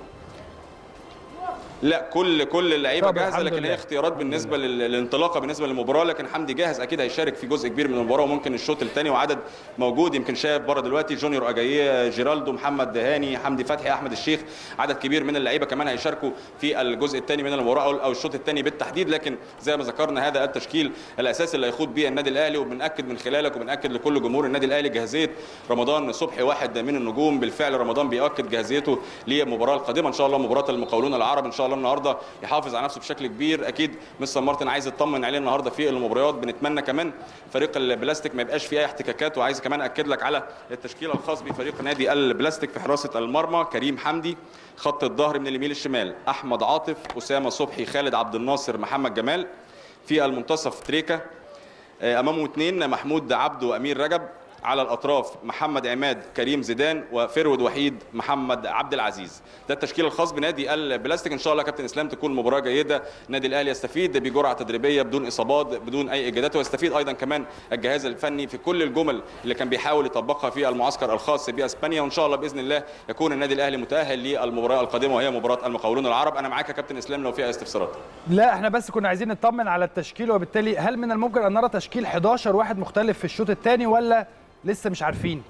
لا كل كل اللعيبه طب جاهزه الحمد لكن لله. هي اختيارات بالنسبه لل- للانطلاقه بالنسبه للمباراه لكن حمدي جاهز اكيد هيشارك في جزء كبير من المباراه وممكن الشوط الثاني وعدد موجود يمكن شايف بره دلوقتي جونيور اجاييه جيرالدو محمد دهاني حمدي فتحي احمد الشيخ عدد كبير من اللعيبه كمان هيشاركوا في الجزء الثاني من المباراه او أو الشوط الثاني بالتحديد لكن زي ما ذكرنا هذا التشكيل الاساسي اللي هيخوض به النادي الاهلي وبناكد من خلالك وبناكد لكل جمهور النادي الاهلي جاهزيه رمضان صبحي واحد من النجوم بالفعل رمضان بيؤكد جاهزيته للمباراه القادمه ان شاء الله مباراه المقاولون العرب ان شاء الله النهارده يحافظ على نفسه بشكل كبير اكيد مستر مارتن عايز يطمن عليه النهارده في المباريات بنتمنى كمان فريق البلاستيك ما يبقاش فيه اي احتكاكات وعايز كمان اكد لك على التشكيل الخاص بفريق نادي البلاستيك في حراسه المرمى كريم حمدي خط الظهر من اليمين للشمال احمد عاطف اسامه صبحي خالد عبد الناصر محمد جمال في المنتصف تريكا امامه اثنين محمود عبده وامير رجب على الاطراف محمد عماد كريم زيدان وفرود وحيد محمد عبد العزيز ده التشكيل الخاص بنادي البلاستيك ان شاء الله يا كابتن اسلام تكون مباراه جيده النادي الاهلي يستفيد بجرعه تدريبيه بدون اصابات بدون اي اجهادات ويستفيد ايضا كمان الجهاز الفني في كل الجمل اللي كان بيحاول يطبقها في المعسكر الخاص باسبانيا وان شاء الله باذن الله يكون النادي الاهلي متاهل للمباراه القادمه وهي مباراه المقاولون العرب انا معاك يا كابتن اسلام لو في اي استفسارات لا احنا بس كنا عايزين نطمن على التشكيل وبالتالي هل من الممكن ان نرى تشكيل 11 واحد مختلف في الشوط الثاني ولا لسه مش عارفين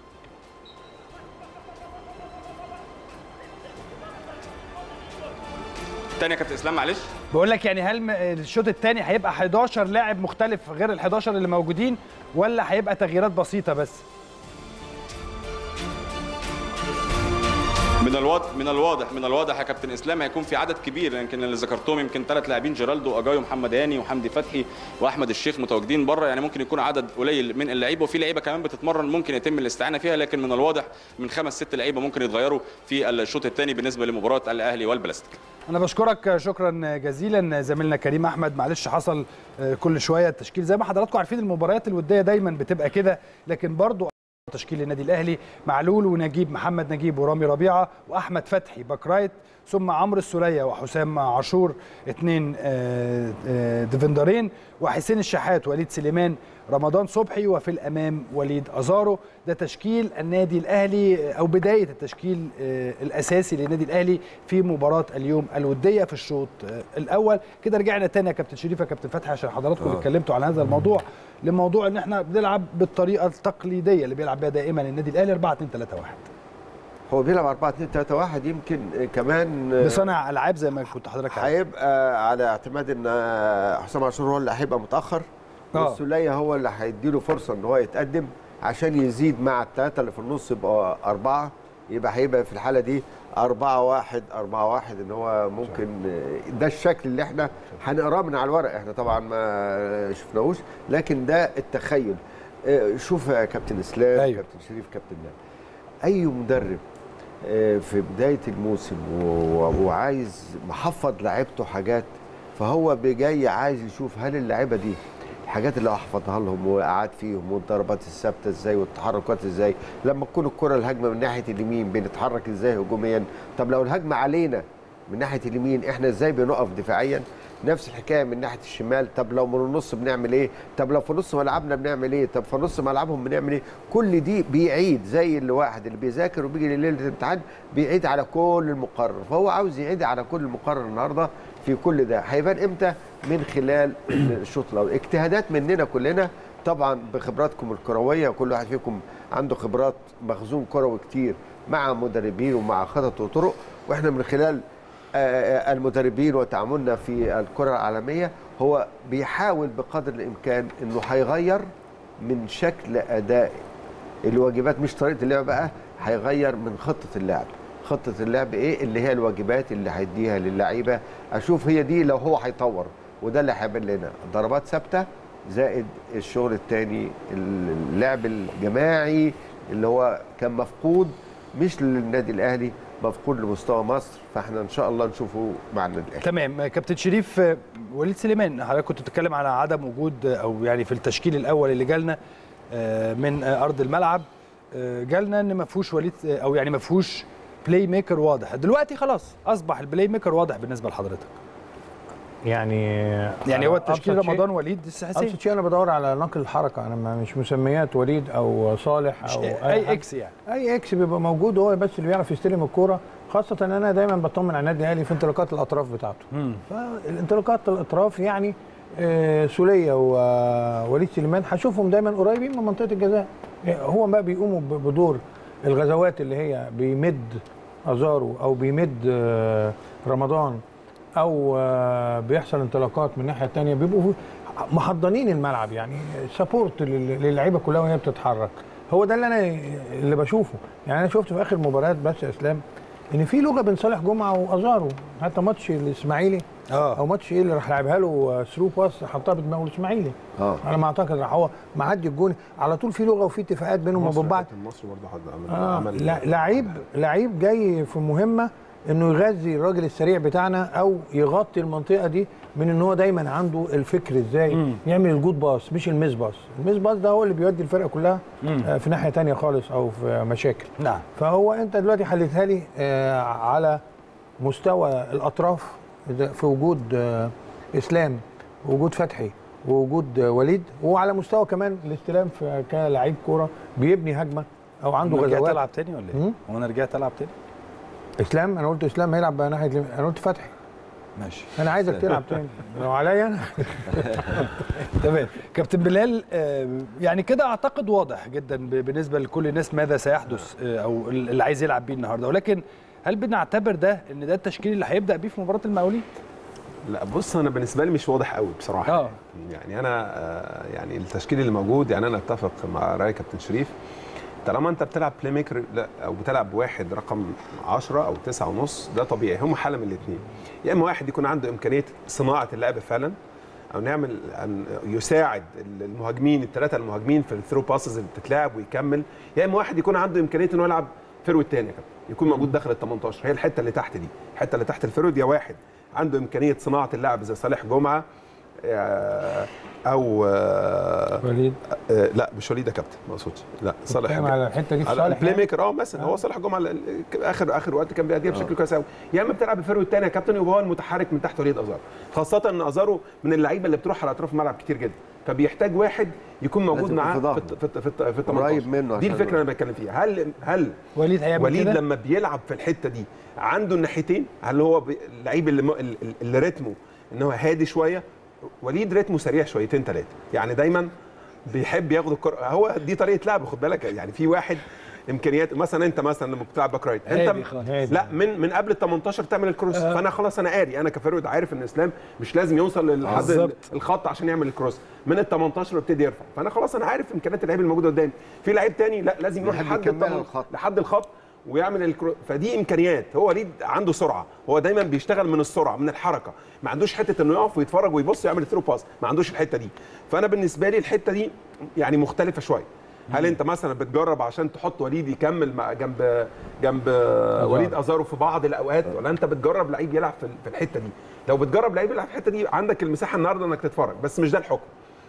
تاني يا كابتن اسلام معلش بقول لك يعني هل م- الشوط الثاني هيبقى 11 لاعب مختلف غير ال 11 اللي موجودين ولا هيبقى تغييرات بسيطه بس من الواضح من الواضح من الواضح يا كابتن اسلام هيكون في عدد كبير يمكن اللي ذكرتهم يمكن ثلاث لاعبين جيرالدو اجايو محمد هاني وحمدي فتحي واحمد الشيخ متواجدين بره يعني ممكن يكون عدد قليل من اللعيبه وفي لعيبه كمان بتتمرن ممكن يتم الاستعانه فيها لكن من الواضح من خمس ست لعيبه ممكن يتغيروا في الشوط الثاني بالنسبه لمباراه الاهلي والبلاستيك انا بشكرك شكرا جزيلا زميلنا كريم احمد معلش حصل كل شويه التشكيل زي ما حضراتكم عارفين المباريات الوديه دايما بتبقى كده لكن برضو تشكيل النادي الاهلي معلول ونجيب محمد نجيب ورامي ربيعه واحمد فتحي باك رايت ثم عمرو السوليه وحسام عاشور اثنين ديفندرين وحسين الشحات وليد سليمان رمضان صبحي وفي الامام وليد ازارو ده تشكيل النادي الاهلي او بدايه التشكيل الاساسي للنادي الاهلي في مباراه اليوم الوديه في الشوط الاول كده رجعنا تاني يا كابتن شريف يا كابتن فتحي عشان حضراتكم آه. اتكلمتوا عن هذا الموضوع لموضوع ان احنا بنلعب بالطريقه التقليديه اللي بيلعب بيها دائما النادي الاهلي 4 2 3 1 هو بيلعب 4 2 3 1 يمكن كمان بصنع العاب زي ما كنت حضرتك عارف. هيبقى على اعتماد ان حسام عاشور هو اللي هيبقى متاخر آه. والسوليه هو اللي هيديله فرصه ان هو يتقدم عشان يزيد مع الثلاثه اللي في النص يبقى اربعه يبقى هيبقى في الحاله دي أربعة واحد أربعة واحد إن هو ممكن ده الشكل اللي إحنا هنقراه من على الورق إحنا طبعا ما شفناهوش لكن ده التخيل آه، شوف يا كابتن إسلام أيوه. كابتن شريف كابتن نال أي مدرب آه، في بداية الموسم و- و- وعايز محفظ لعيبته حاجات فهو جاي عايز يشوف هل اللعيبة دي الحاجات اللي احفظها لهم وقعد فيهم والضربات الثابته ازاي والتحركات ازاي لما تكون الكره الهجمه من ناحيه اليمين بنتحرك ازاي هجوميا طب لو الهجمه علينا من ناحيه اليمين احنا ازاي بنقف دفاعيا نفس الحكايه من ناحيه الشمال طب لو من النص بنعمل ايه طب لو في نص ملعبنا بنعمل ايه طب في نص ملعبهم بنعمل ايه كل دي بيعيد زي الواحد اللي بيذاكر وبيجي ليله الامتحان بيعيد على كل المقرر فهو عاوز يعيد على كل المقرر النهارده في كل ده هيبان امتى من خلال الشوط الاول اجتهادات مننا كلنا طبعا بخبراتكم الكرويه وكل واحد فيكم عنده خبرات مخزون كروي كتير مع مدربين ومع خطط وطرق واحنا من خلال آه، المدربين وتعاملنا في الكره العالميه هو بيحاول بقدر الامكان انه هيغير من شكل اداء الواجبات مش طريقه اللعب بقى هيغير من خطه اللعب خطه اللعب ايه اللي هي الواجبات اللي هيديها للعيبه اشوف هي دي لو هو هيطور وده اللي هيبان لنا ضربات ثابته زائد الشغل الثاني اللعب الجماعي اللي هو كان مفقود مش للنادي الاهلي مفقود لمستوى مصر فاحنا ان شاء الله نشوفه مع النادي الاهلي تمام كابتن شريف آه، وليد سليمان حضرتك كنت بتتكلم على عدم وجود آه، او يعني في التشكيل الاول اللي جالنا آه، من آه، ارض الملعب آه، جالنا ان ما فيهوش وليد آه، او يعني ما فيهوش بلاي ميكر واضح دلوقتي خلاص اصبح البلاي ميكر واضح بالنسبه لحضرتك يعني يعني هو التشكيل أبسط شيء- رمضان وليد السحسين ابسط شيء انا بدور على نقل الحركه انا ما- مش مسميات وليد او صالح مش او اي حد. اكس يعني اي اكس بيبقى موجود هو بس اللي بيعرف يستلم الكوره خاصه ان انا دايما بطمن على النادي الاهلي في انطلاقات الاطراف بتاعته مم. فالانطلاقات الاطراف يعني آه، سوليه ووليد سليمان هشوفهم دايما قريبين من منطقه الجزاء هو بقى بيقوموا ب- بدور الغزوات اللي هي بيمد ازارو او بيمد آه، رمضان او آه، بيحصل انطلاقات من الناحيه الثانيه بيبقوا محضنين الملعب يعني سبورت للعيبه كلها وهي بتتحرك هو ده اللي انا اللي بشوفه يعني انا شفت في اخر مباريات بس يا اسلام ان في لغه بين صالح جمعه وازارو حتى ماتش الاسماعيلي اه او ماتش ايه اللي راح لعبها له ثرو باس حطها بدماغه الاسماعيلي اه على ما اعتقد راح هو معدي الجون على طول في لغه وفي اتفاقات بينهم وبين بعض مصر برضه حد عمل آه عمل لا- لعيب لعيب جاي في مهمه انه يغذي الراجل السريع بتاعنا او يغطي المنطقه دي من ان هو دايما عنده الفكر ازاي مم. يعمل الجود باص مش الميس باص الميس باص ده هو اللي بيودي الفرقه كلها مم. آه، في ناحيه تانية خالص او في مشاكل نعم فهو انت دلوقتي حلتها لي آه، على مستوى الاطراف إذا في وجود آه، اسلام وجود فتحي ووجود آه، وليد وعلى مستوى كمان الاستلام في كلاعب كوره بيبني هجمه او عنده عنده رجعت غزوات العب تاني ولا ايه؟ مم. هو انا رجعت العب تاني؟ اسلام انا قلت اسلام هيلعب بقى ناحيه اليمين. انا قلت فتحي ماشي انا عايزك تلعب تاني لو عليا انا تمام كابتن بلال آه، يعني كده اعتقد واضح جدا ب- بالنسبه لكل الناس ماذا سيحدث آه، او اللي عايز يلعب بيه النهارده ولكن هل بنعتبر ده ان ده التشكيل اللي هيبدا بيه في مباراه المقاولين؟ لا بص انا بالنسبه لي مش واضح قوي بصراحه اه يعني انا آه، يعني التشكيل اللي موجود يعني انا اتفق مع راي كابتن شريف طالما انت بتلعب بلاي ميكر لا او بتلعب بواحد رقم 10 او 9 ونص ده طبيعي هم حاله من الاثنين يا اما واحد يكون عنده امكانيه صناعه اللعب فعلا او نعمل أن يساعد المهاجمين الثلاثه المهاجمين في الثرو باسز اللي بتتلعب ويكمل يا اما واحد يكون عنده امكانيه انه يلعب فيرود تاني يا كابتن يكون موجود داخل ال 18 هي الحته اللي تحت دي الحته اللي تحت الفيرود يا واحد عنده امكانيه صناعه اللعب زي صالح جمعه آه، او آه، وليد آه، لا مش وليد يا كابتن ما اقصدش لا صالح بتتكلم على الحته دي في على صالح البلاي يعني؟ ميكر اه مثلا هو صالح جمعه ال- ال- اخر اخر وقت كان بيأديها بشكل كويس قوي يا اما بتلعب الفرق الثاني يا كابتن يبقى هو المتحرك من تحت وليد ازارو خاصه ان ازارو من اللعيبه اللي بتروح على اطراف الملعب كتير جدا فبيحتاج واحد يكون موجود لازم يكون معاه في ظهره. في الت- في الت- في الت- في ال 18 قريب منه دي عشان الفكره اللي انا بتكلم فيها هل هل وليد هيعمل وليد كده؟ لما بيلعب في الحته دي عنده الناحيتين هل هو بي- اللعيب اللي, م- اللي اللي رتمه ان هو هادي شويه وليد رتمه سريع شويتين ثلاثه يعني دايما بيحب ياخد الكره هو دي طريقه لعب خد بالك يعني في واحد امكانيات مثلا انت مثلا لما بتلعب باك رايت هادي انت خالص. هادي. لا من من قبل ال 18 تعمل الكروس آه. فانا خلاص انا قاري انا كفرود عارف ان اسلام مش لازم يوصل لحد بالظبط. الخط عشان يعمل الكروس من ال 18 ابتدي يرفع فانا خلاص انا عارف امكانيات اللعيب الموجوده قدامي في لعيب تاني لا لازم يروح يحب لحد يكمل التمن- الخط. لحد الخط ويعمل الكرو... فدي امكانيات هو وليد عنده سرعه هو دايما بيشتغل من السرعه من الحركه ما عندوش حته انه يقف ويتفرج ويبص ويعمل ثرو باس ما عندوش الحته دي فانا بالنسبه لي الحته دي يعني مختلفه شويه هل انت مثلا بتجرب عشان تحط وليد يكمل مع جنب جنب وليد ازارو في بعض الاوقات ولا انت بتجرب لعيب يلعب في في الحته دي لو بتجرب لعيب يلعب في الحته دي عندك المساحه النهارده انك تتفرج بس مش ده الحكم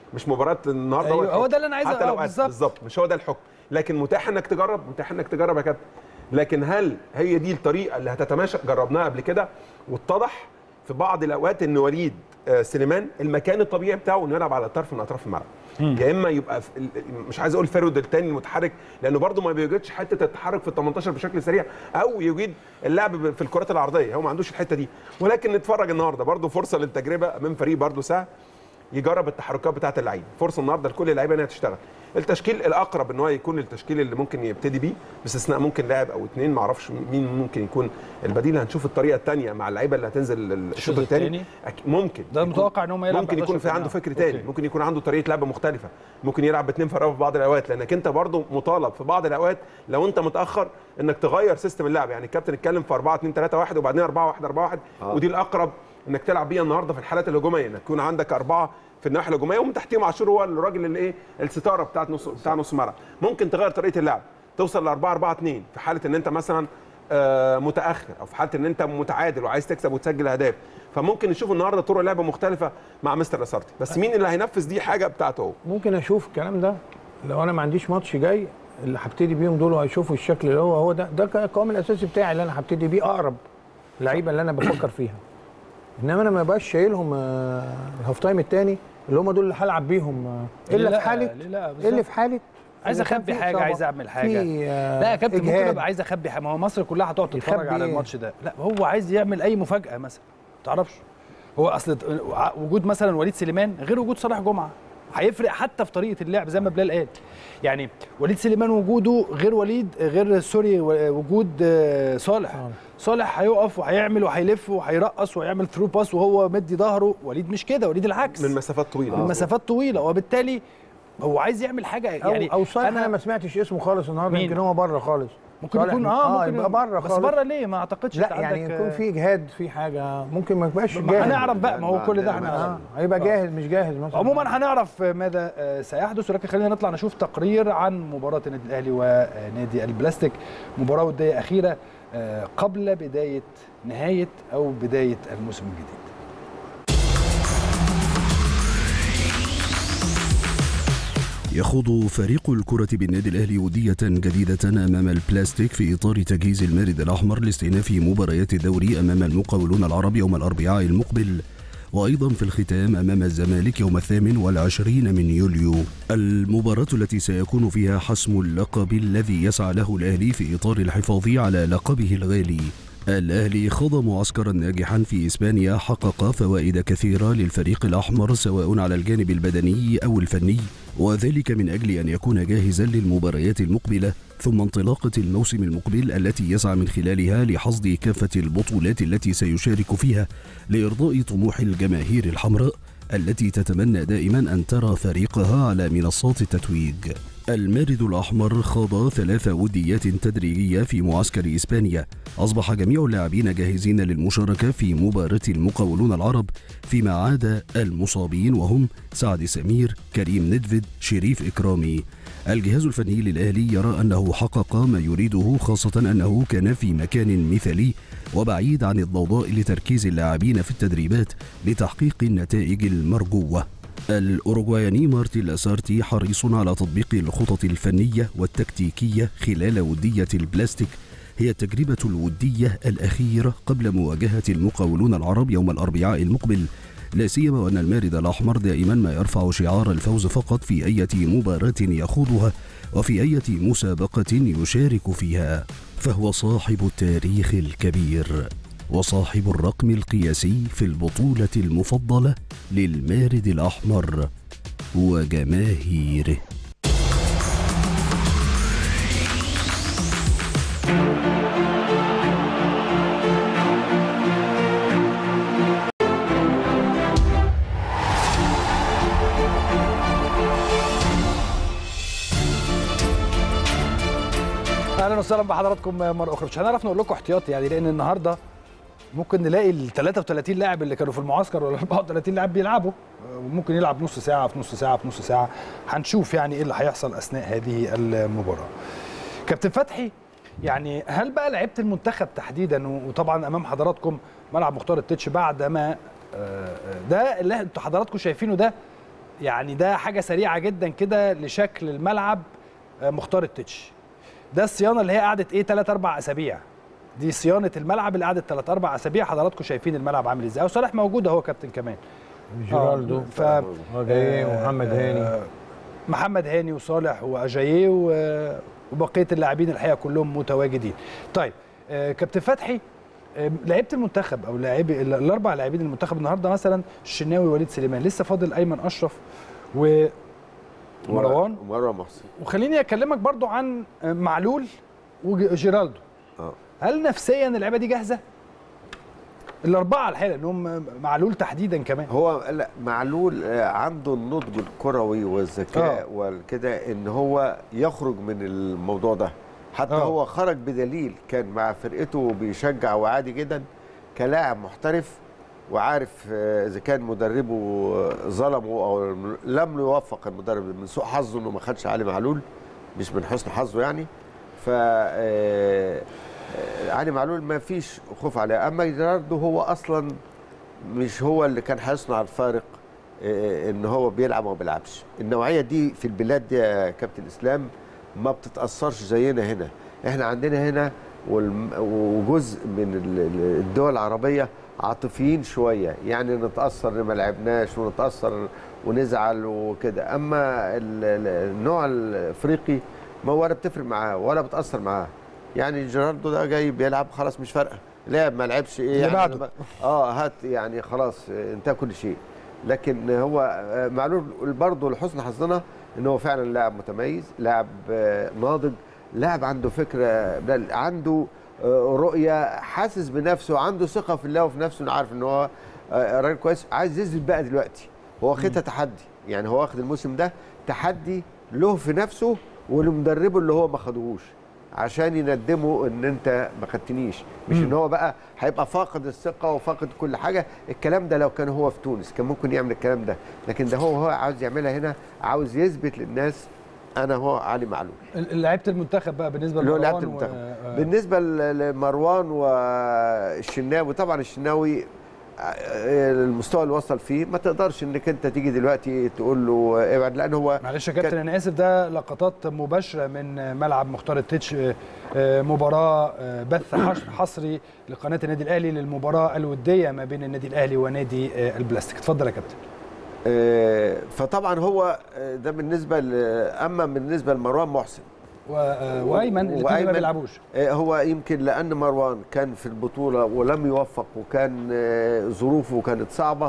مش مباراه النهارده أيوة، الحكم. هو ده اللي أنا عايز حتى أ- لو آه، أدى. بالظبط. بالظبط مش هو ده الحكم لكن متاح انك تجرب متاح انك تجرب يا كابتن لكن هل هي دي الطريقه اللي هتتماشى جربناها قبل كده واتضح في بعض الاوقات ان وليد آه، سليمان المكان الطبيعي بتاعه انه يلعب على طرف من اطراف الملعب يا اما يبقى في ال- مش عايز اقول فرود الثاني المتحرك لانه برده ما بيوجدش حته التحرك في ال 18 بشكل سريع او يجيد اللعب ب- في الكرات العرضيه هو ما عندوش الحته دي ولكن نتفرج النهارده برده فرصه للتجربه امام فريق برده سهل يجرب التحركات بتاعه اللعيبه فرصه النهارده لكل اللعيبه انها تشتغل التشكيل الاقرب ان هو يكون التشكيل اللي ممكن يبتدي بيه باستثناء ممكن لاعب او اثنين ما اعرفش مين ممكن يكون البديل هنشوف الطريقه الثانيه مع اللعيبه اللي هتنزل الشوط الثاني التاني؟ ممكن ده يكون- متوقع ان هم يلعب ممكن 11 يكون في في عنده الملعب. فكر تاني أوكي. ممكن يكون عنده طريقه لعب مختلفه ممكن يلعب باثنين فراوه في بعض الاوقات لانك انت برضو مطالب في بعض الاوقات لو انت متاخر انك تغير سيستم اللعب يعني الكابتن اتكلم في 4 2 3 1 وبعدين 4 1 4 1 آه. ودي الاقرب انك تلعب بيها النهارده في الحالات الهجوميه انك يكون عندك اربعه في الناحيه الهجوميه ومن تحتيهم عاشور هو الراجل اللي ايه الستاره بتاعت نص بتاع نص الملعب ممكن تغير طريقه اللعب توصل ل 4 4 2 في حاله ان انت مثلا آه، متاخر او في حاله ان انت متعادل وعايز تكسب وتسجل اهداف فممكن نشوف النهارده طرق لعب مختلفه مع مستر لاسارتي بس مين اللي هينفذ دي حاجه بتاعته هو ممكن اشوف الكلام ده لو انا ما عنديش ماتش جاي اللي هبتدي بيهم دول وهيشوفوا الشكل اللي هو هو ده ده القوام الاساسي بتاعي اللي انا هبتدي بيه اقرب اللعيبه اللي انا بفكر فيها انما انا ما بقاش شايلهم آه، الهاف تايم الثاني اللي هم دول اللي هلعب بيهم آه، ليه الا لا؟ في حاله ليه لا؟ بالظبط. اللي في حاله عايز إذا كان اخبي في حاجه إصابة، عايز اعمل حاجه في آه، لا يا كابتن ممكن إجهاد. ابقى عايز اخبي حاجه ما هو مصر كلها هتقعد تتفرج يخبي على إيه؟ الماتش ده لا هو عايز يعمل اي مفاجاه مثلا ما تعرفش هو اصل وجود مثلا وليد سليمان غير وجود صالح جمعه هيفرق حتى في طريقه اللعب زي ما بلال قال يعني وليد سليمان وجوده غير وليد غير سوري وجود آه، صالح آه. صالح هيقف وهيعمل وهيلف وهيرقص وهيعمل ثرو باس وهو مدي ظهره وليد مش كده وليد العكس من مسافات طويله من مسافات طويله وبالتالي هو عايز يعمل حاجه او يعني او صالح انا ما سمعتش اسمه خالص النهارده مين؟ يمكن هو بره خالص ممكن صالح يكون اه ممكن يبقى بره بس خالص بره ليه ما اعتقدش لا أنت يعني عندك، يكون في اجهاد في حاجه ممكن ما يبقاش ما جاهز هنعرف بقى ما هو كل ده عندنا هنعرف اه هيبقى جاهز مش جاهز مثلا عموما هنعرف ماذا آه، سيحدث ولكن خلينا نطلع نشوف تقرير عن مباراة النادي الأهلي ونادي البلاستيك مباراة ودية أخيرة آه، قبل بداية نهاية أو بداية الموسم الجديد يخوض فريق الكرة بالنادي الأهلي ودية جديدة أمام البلاستيك في إطار تجهيز المارد الأحمر لاستئناف مباريات الدوري أمام المقاولون العرب يوم الأربعاء المقبل وأيضا في الختام أمام الزمالك يوم الثامن والعشرين من يوليو المباراة التي سيكون فيها حسم اللقب الذي يسعى له الأهلي في إطار الحفاظ على لقبه الغالي الأهلي خاض معسكرا ناجحا في إسبانيا حقق فوائد كثيرة للفريق الأحمر سواء على الجانب البدني أو الفني وذلك من أجل أن يكون جاهزا للمباريات المقبلة ثم انطلاقة الموسم المقبل التي يسعى من خلالها لحصد كافة البطولات التي سيشارك فيها لإرضاء طموح الجماهير الحمراء التي تتمنى دائما أن ترى فريقها على منصات التتويج المارد الأحمر خاض ثلاث وديات تدريجية في معسكر إسبانيا أصبح جميع اللاعبين جاهزين للمشاركة في مباراة المقاولون العرب فيما عاد المصابين وهم سعد سمير كريم ندفد شريف إكرامي الجهاز الفني للأهلي يرى أنه حقق ما يريده خاصة أنه كان في مكان مثالي وبعيد عن الضوضاء لتركيز اللاعبين في التدريبات لتحقيق النتائج المرجوة الأوروغواياني مارتي لاسارتي حريص على تطبيق الخطط الفنية والتكتيكية خلال ودية البلاستيك هي التجربة الودية الأخيرة قبل مواجهة المقاولون العرب يوم الأربعاء المقبل لا سيما وأن المارد الأحمر دائما ما يرفع شعار الفوز فقط في أي مباراة يخوضها وفي أي مسابقة يشارك فيها فهو صاحب التاريخ الكبير وصاحب الرقم القياسي في البطولة المفضلة للمارد الأحمر وجماهيره اهلا وسهلا بحضراتكم مره اخرى مش هنعرف نقول لكم احتياطي يعني لان النهارده ممكن نلاقي ال 33 لاعب اللي كانوا في المعسكر ولا 34 لاعب بيلعبوا ممكن يلعب نص ساعه في نص ساعه في نص ساعه هنشوف يعني ايه اللي هيحصل اثناء هذه المباراه كابتن فتحي يعني هل بقى لعيبه المنتخب تحديدا وطبعا امام حضراتكم ملعب مختار التتش بعد ما آه، ده اللي انتوا حضراتكم شايفينه ده يعني ده حاجه سريعه جدا كده لشكل الملعب آه، مختار التتش ده الصيانه اللي هي قعدت ايه 3 4 اسابيع دي صيانه الملعب اللي قعدت 3 4 اسابيع حضراتكم شايفين الملعب عامل ازاي وصالح موجود اهو كابتن كمان جيرالدو ف اه جاي ومحمد هاني آه، محمد هاني وصالح واجاييه و- وبقيه اللاعبين الحقيقه كلهم متواجدين. طيب آه، كابتن فتحي آه، لعيبه المنتخب او لاعبي ال- الاربع لاعبين المنتخب النهارده مثلا الشناوي وليد سليمان لسه فاضل ايمن اشرف ومروان مروان محسن وخليني اكلمك برضو عن آه، معلول وجيرالدو اه هل نفسيا اللعيبه دي جاهزه؟ الاربعه الحقيقه لانهم معلول تحديدا كمان هو لا معلول آه، عنده النضج الكروي والذكاء آه. والكده ان هو يخرج من الموضوع ده حتى آه. هو خرج بدليل كان مع فرقته بيشجع وعادي جدا كلاعب محترف وعارف آه، اذا كان مدربه آه، ظلمه او لم يوفق المدرب من سوء حظه انه ما خدش علي معلول مش من حسن حظه يعني ف آه، آه، علي معلول ما فيش خوف عليه اما جيراردو هو اصلا مش هو اللي كان هيصنع الفارق آه، ان هو بيلعب وما بيلعبش النوعيه دي في البلاد دي يا كابتن اسلام ما بتتاثرش زينا هنا احنا عندنا هنا والم- وجزء من ال- ال- الدول العربيه عاطفيين شويه يعني نتاثر إن ما لعبناش ونتاثر ونزعل وكده اما ال- ال- النوع الافريقي ما ولا بتفرق معاه ولا بتاثر معاه يعني جيراردو ده جاي بيلعب خلاص مش فارقه لعب ما لعبش ايه اللي يعني بعده. أنا ب- اه هات يعني خلاص آه، انتهى كل شيء لكن هو آه، معلول برضه لحسن حظنا ان هو فعلا لاعب متميز لاعب آه، ناضج لاعب عنده فكره بل عنده آه، رؤيه حاسس بنفسه عنده ثقه في الله وفي نفسه إنه عارف ان هو آه، راجل كويس عايز يثبت بقى دلوقتي هو واخدها تحدي يعني هو واخد الموسم ده تحدي له في نفسه ولمدربه اللي هو ما خدوهوش عشان يندموا ان انت ما خدتنيش مش ان هو بقى هيبقى فاقد الثقه وفاقد كل حاجه الكلام ده لو كان هو في تونس كان ممكن يعمل الكلام ده لكن ده هو هو عاوز يعملها هنا عاوز يثبت للناس انا هو علي معلول لعيبه المنتخب بقى بالنسبه اللي هو لمروان لعبة و- المنتخب آه، بالنسبه ل- لمروان والشناوي طبعا الشناوي آه، المستوى اللي وصل فيه ما تقدرش انك انت تيجي دلوقتي تقول له ابعد لان هو معلش يا كابتن انا اسف ده لقطات مباشره من ملعب مختار التتش آه، آه، مباراه آه، بث حش- حصري لقناه النادي الاهلي للمباراه الوديه ما بين النادي الاهلي ونادي آه، البلاستيك اتفضل يا كابتن آه، فطبعا هو آه، ده بالنسبه ل- اما بالنسبه لمروان محسن و- آه، وايمن الاثنين ما وأيمن- بيلعبوش آه، هو يمكن لان مروان كان في البطوله ولم يوفق وكان آه، ظروفه كانت صعبه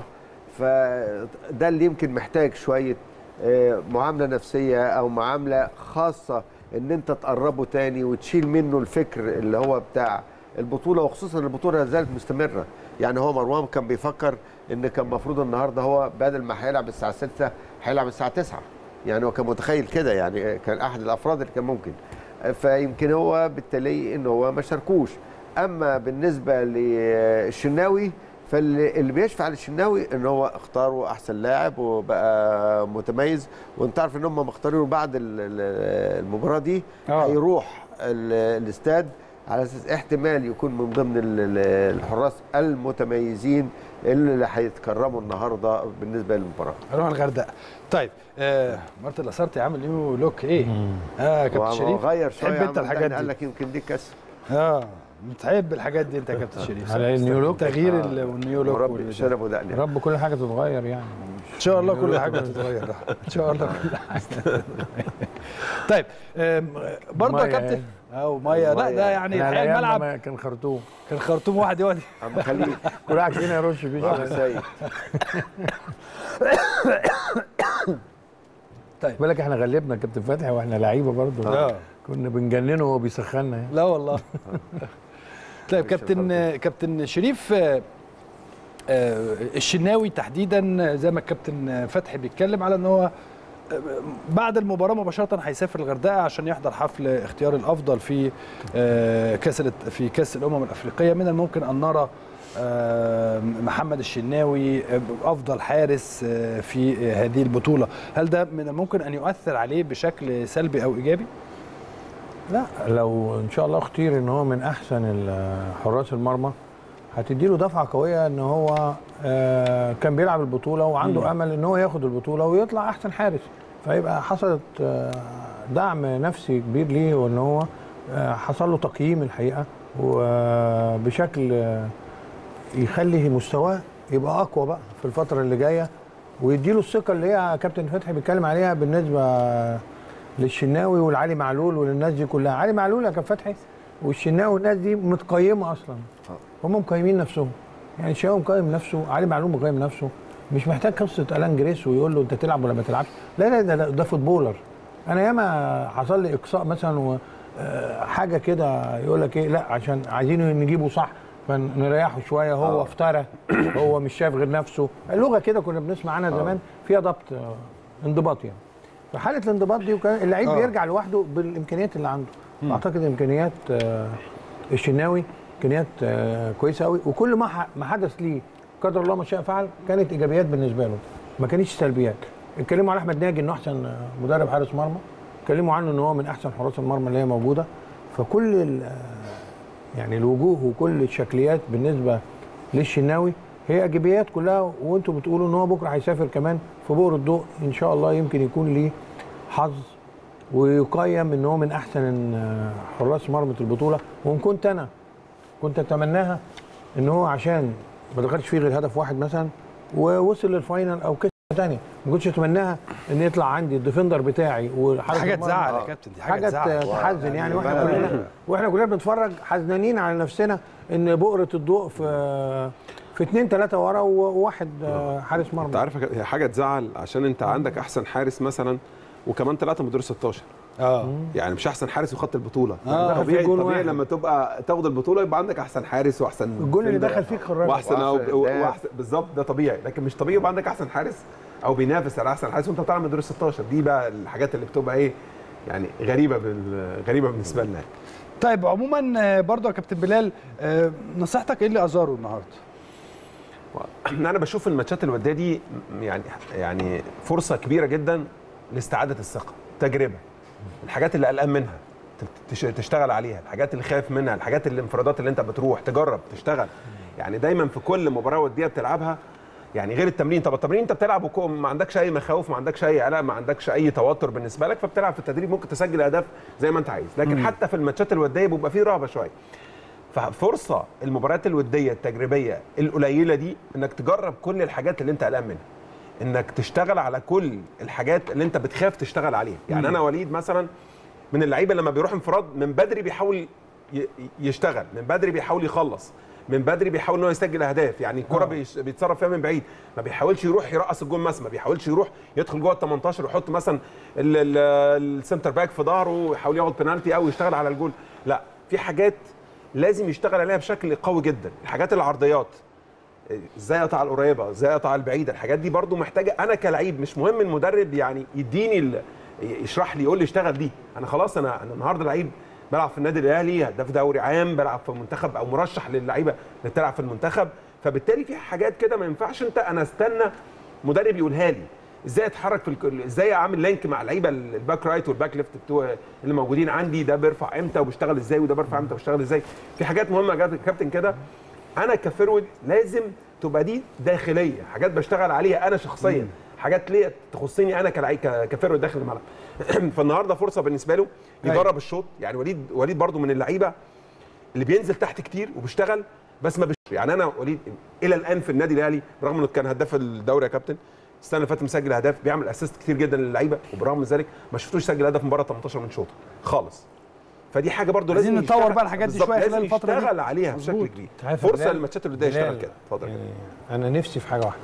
فده اللي يمكن محتاج شويه آه، معامله نفسيه او معامله خاصه ان انت تقربه تاني وتشيل منه الفكر اللي هو بتاع البطوله وخصوصا البطوله لا زالت مستمره يعني هو مروان كان بيفكر ان كان المفروض النهارده هو بدل ما هيلعب الساعه 6 هيلعب الساعه 9 يعني هو كان متخيل كده يعني كان احد الافراد اللي كان ممكن فيمكن هو بالتالي ان هو ما شاركوش اما بالنسبه للشناوي فاللي بيشفع للشناوي ان هو اختاروا احسن لاعب وبقى متميز وانت عارف ان هم مختارينه بعد ال- ال- المباراه دي آه. هيروح ال- الاستاد على اساس احتمال يكون من ضمن ال- ال- الحراس المتميزين اللي هيتكرموا النهارده بالنسبه للمباراه هنروح الغردقه طيب آه مارتن لاسارتي عامل نيو لوك ايه اه يا كابتن هو شريف غير شويه تحب انت عمل الحاجات ده، قال دي لك يمكن دي كسر اه بتحب الحاجات دي انت يا كابتن شريف على النيو لوك؟ تغيير ال- والنيو لوك ورب وال- شنبه دقني رب كل حاجه تتغير يعني ان شاء الله كل حاجه تتغير ان شاء الله كل حاجه تتغير. طيب آم، برضه يا مية كابتن او ميه لا ده يعني إحنا الحقيقه الأيام الملعب لما كان خرطوم كان خرطوم واحد يقعد عم خليل كل واحد فينا يرش فيه راح شوية. سيد بالك احنا غلبنا كابتن فتحي واحنا لعيبه برضه آه. كنا بنجننه وهو بيسخنا يعني لا والله طيب كابتن كابتن شريف آه، آه، الشناوي تحديدا زي ما الكابتن فتحي بيتكلم على ان هو آه، بعد المباراه مباشره هيسافر الغردقه عشان يحضر حفل اختيار الافضل في آه، كاس الات- في كاس الامم الافريقيه من الممكن ان نرى آه، محمد الشناوي آه، افضل حارس آه، في آه، هذه البطوله هل ده من الممكن ان يؤثر عليه بشكل سلبي او ايجابي لا لو ان شاء الله اختير ان هو من احسن ال- حراس المرمى هتدي له دفعه قويه ان هو آه، كان بيلعب البطوله وعنده امل ان هو ياخد البطوله ويطلع احسن حارس فيبقى حصلت آه، دعم نفسي كبير ليه وان هو آه، حصل له تقييم الحقيقه وبشكل آه، يخلي مستواه يبقى اقوى بقى في الفتره اللي جايه ويديله الثقه اللي هي كابتن فتحي بيتكلم عليها بالنسبه للشناوي والعلي معلول وللناس دي كلها علي معلول يا كابتن فتحي والشناوي والناس دي متقيمه اصلا هم مقيمين نفسهم يعني الشناوي مقيم نفسه علي معلول مقيم نفسه مش محتاج قصه الان جريس ويقول له انت تلعب ولا ما تلعبش لا لا ده, ده, ده فوتبولر انا ياما حصل لي اقصاء مثلا و آه، حاجه كده يقول لك ايه لا عشان عايزينه نجيبه صح فنريحه شويه هو افترى هو مش شايف غير نفسه اللغه كده كنا بنسمع عنها زمان فيها ضبط آه، انضباط يعني فحاله الانضباط دي وكان اللعيب آه. بيرجع لوحده بالامكانيات اللي عنده اعتقد امكانيات آه، الشناوي امكانيات آه، كويسه قوي وكل ما ح- ما حدث ليه قدر الله ما شاء فعل كانت ايجابيات بالنسبه له ما كانتش سلبيات اتكلموا على احمد ناجي انه احسن آه، مدرب حارس مرمى اتكلموا عنه ان هو من احسن حراس المرمى اللي هي موجوده فكل ال- آه، يعني الوجوه وكل الشكليات بالنسبه للشناوي هي ايجابيات كلها وانتم بتقولوا ان هو بكره هيسافر كمان في بؤر الضوء ان شاء الله يمكن يكون ليه حظ ويقيم ان هو من احسن آه، حراس مرمى البطوله وان كنت انا كنت اتمناها ان هو عشان ما دخلش فيه غير هدف واحد مثلا ووصل للفاينل او كده تاني ما كنتش اتمناها ان يطلع عندي الديفندر بتاعي وحارس حاجه المرمى- تزعل يا كابتن دي حاجه حاجه تزعل تحزن يعني واحنا بقى- كلنا واحنا كلنا بنتفرج حزنانين على نفسنا ان بؤره الضوء في في اثنين ثلاثه ورا وواحد آه، حارس مرمى انت عارف هي حاجه تزعل عشان انت عندك احسن حارس مثلا وكمان ثلاثه من دور 16 اه يعني مش احسن حارس وخط البطوله آه. دخل طبيعي فيه جون طبيعي واحد. لما تبقى تاخد البطوله يبقى عندك احسن حارس واحسن الجول اللي ديفندر. دخل فيك خرجك واحسن أو وأحسن واحسن بالظبط ده طبيعي لكن مش طبيعي يبقى عندك احسن حارس او بينافس على احسن حارس وانت طالع من دور ال 16 دي بقى الحاجات اللي بتبقى ايه يعني غريبه بال... غريبه بالنسبه لنا طيب عموما آه، برضو يا كابتن بلال آه، نصيحتك ايه اللي ازاره النهارده ان انا بشوف الماتشات الوديه دي يعني يعني فرصه كبيره جدا لاستعاده الثقه تجربه الحاجات اللي قلقان منها تش- تشتغل عليها الحاجات اللي خايف منها الحاجات اللي الانفرادات اللي انت بتروح تجرب تشتغل يعني دايما في كل مباراه وديه بتلعبها يعني غير التمرين طب التمرين انت بتلعب وكو- ما عندكش اي مخاوف ما عندكش اي قلق ما عندكش اي توتر بالنسبه لك فبتلعب في التدريب ممكن تسجل اهداف زي ما انت عايز لكن حتى في الماتشات الوديه بيبقى فيه رهبه شويه ففرصه المباريات الوديه التجريبيه القليله دي انك تجرب كل الحاجات اللي انت قلقان منها انك تشتغل على كل الحاجات اللي انت بتخاف تشتغل عليها يعني انا وليد مثلا من اللعيبه لما بيروح انفراد من بدري بيحاول ي- يشتغل من بدري بيحاول يخلص من بدري بيحاول ان هو يسجل اهداف يعني الكره بيش- بيتصرف فيها من بعيد ما بيحاولش يروح يرقص الجون مثلا ما بيحاولش يروح يدخل جوه ال 18 ويحط مثلا ال- ال- السنتر باك في ظهره ويحاول ياخد بنالتي او يشتغل على الجول لا في حاجات لازم يشتغل عليها بشكل قوي جدا الحاجات العرضيات ازاي اقطع القريبه ازاي اقطع البعيده الحاجات دي برضو محتاجه انا كلعيب مش مهم المدرب يعني يديني ال... يشرح لي يقول لي اشتغل دي انا خلاص انا انا النهارده لعيب بلعب في النادي الاهلي هداف دوري عام بلعب في منتخب او مرشح للعيبه اللي تلعب في المنتخب فبالتالي في حاجات كده ما ينفعش انت انا استنى مدرب يقولها لي ازاي اتحرك في الك... ازاي اعمل لينك مع اللعيبه الباك رايت والباك ليفت بتوع اللي موجودين عندي ده بيرفع امتى وبيشتغل ازاي وده بيرفع امتى وبيشتغل ازاي في حاجات مهمه يا كابتن كده انا كفرود لازم تبقى دي داخليه حاجات بشتغل عليها انا شخصيا حاجات ليا تخصني انا كلاعب ك- كفرود داخل الملعب فالنهارده فرصه بالنسبه له يجرب الشوط يعني وليد وليد برضو من اللعيبه اللي بينزل تحت كتير وبيشتغل بس ما بيش يعني انا وليد الى الان في النادي الاهلي برغم انه كان هداف الدوري يا كابتن السنه اللي فاتت مسجل اهداف بيعمل اسيست كتير جدا للعيبه وبرغم ذلك ما شفتوش سجل هدف من بره 18 من شوطه خالص فدي حاجه برضو عايزين لازم نطور يشتغل- بقى الحاجات دي بالظبط، شوية خلال لازم الفترة دي. يشتغل عليها بشكل مظبوط. كبير عارف يا فرصه بلال- للماتشات اللي بدايه يشتغل بلال، كده اتفضل يا يعني كابتن. انا نفسي في حاجه واحده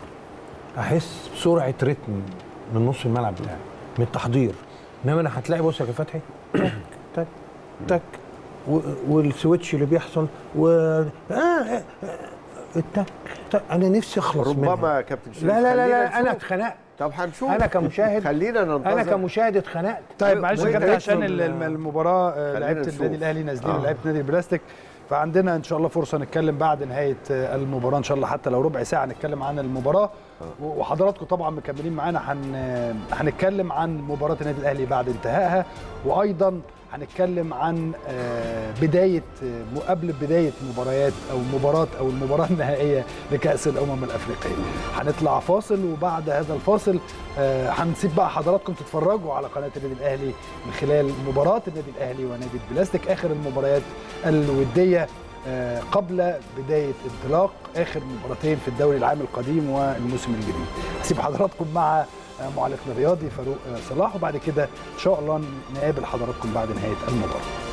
احس بسرعه رتم من نص الملعب بتاعي من التحضير انما انا هتلاقي بص يا فتحي تك تك تك و- والسويتش اللي بيحصل و آه آه آه التك تك انا نفسي اخلص منها ربما يا كابتن شريف لا لا لا, خلينا لا انا نشوف. اتخنقت طب هنشوف انا كمشاهد خلينا ننتظر انا كمشاهد اتخنقت طيب معلش يا وانت كابتن عشان اسم ال- الم- المباراه آه، خلينا لعيبه نشوف. النادي الاهلي نازلين آه. لعيبه نادي البلاستيك فعندنا ان شاء الله فرصه نتكلم بعد نهايه آه، المباراه ان شاء الله حتى لو ربع ساعه نتكلم عن المباراه و- وحضراتكم طبعا مكملين معانا هن... هنتكلم عن مباراه النادي الاهلي بعد انتهائها وايضا هنتكلم عن آه، بدايه آه، م- قبل بدايه مباريات او مباراه او المباراه النهائيه لكاس الامم الافريقيه هنطلع فاصل وبعد هذا الفاصل آه، هنسيب بقى حضراتكم تتفرجوا على قناه النادي الاهلي من خلال مباراه النادي الاهلي ونادي البلاستيك اخر المباريات الوديه آه، قبل بدايه انطلاق اخر مباراتين في الدوري العام القديم والموسم الجديد. هسيب حضراتكم مع آه، معلقنا الرياضي فاروق آه، صلاح وبعد كده ان شاء الله نقابل حضراتكم بعد نهايه المباراه.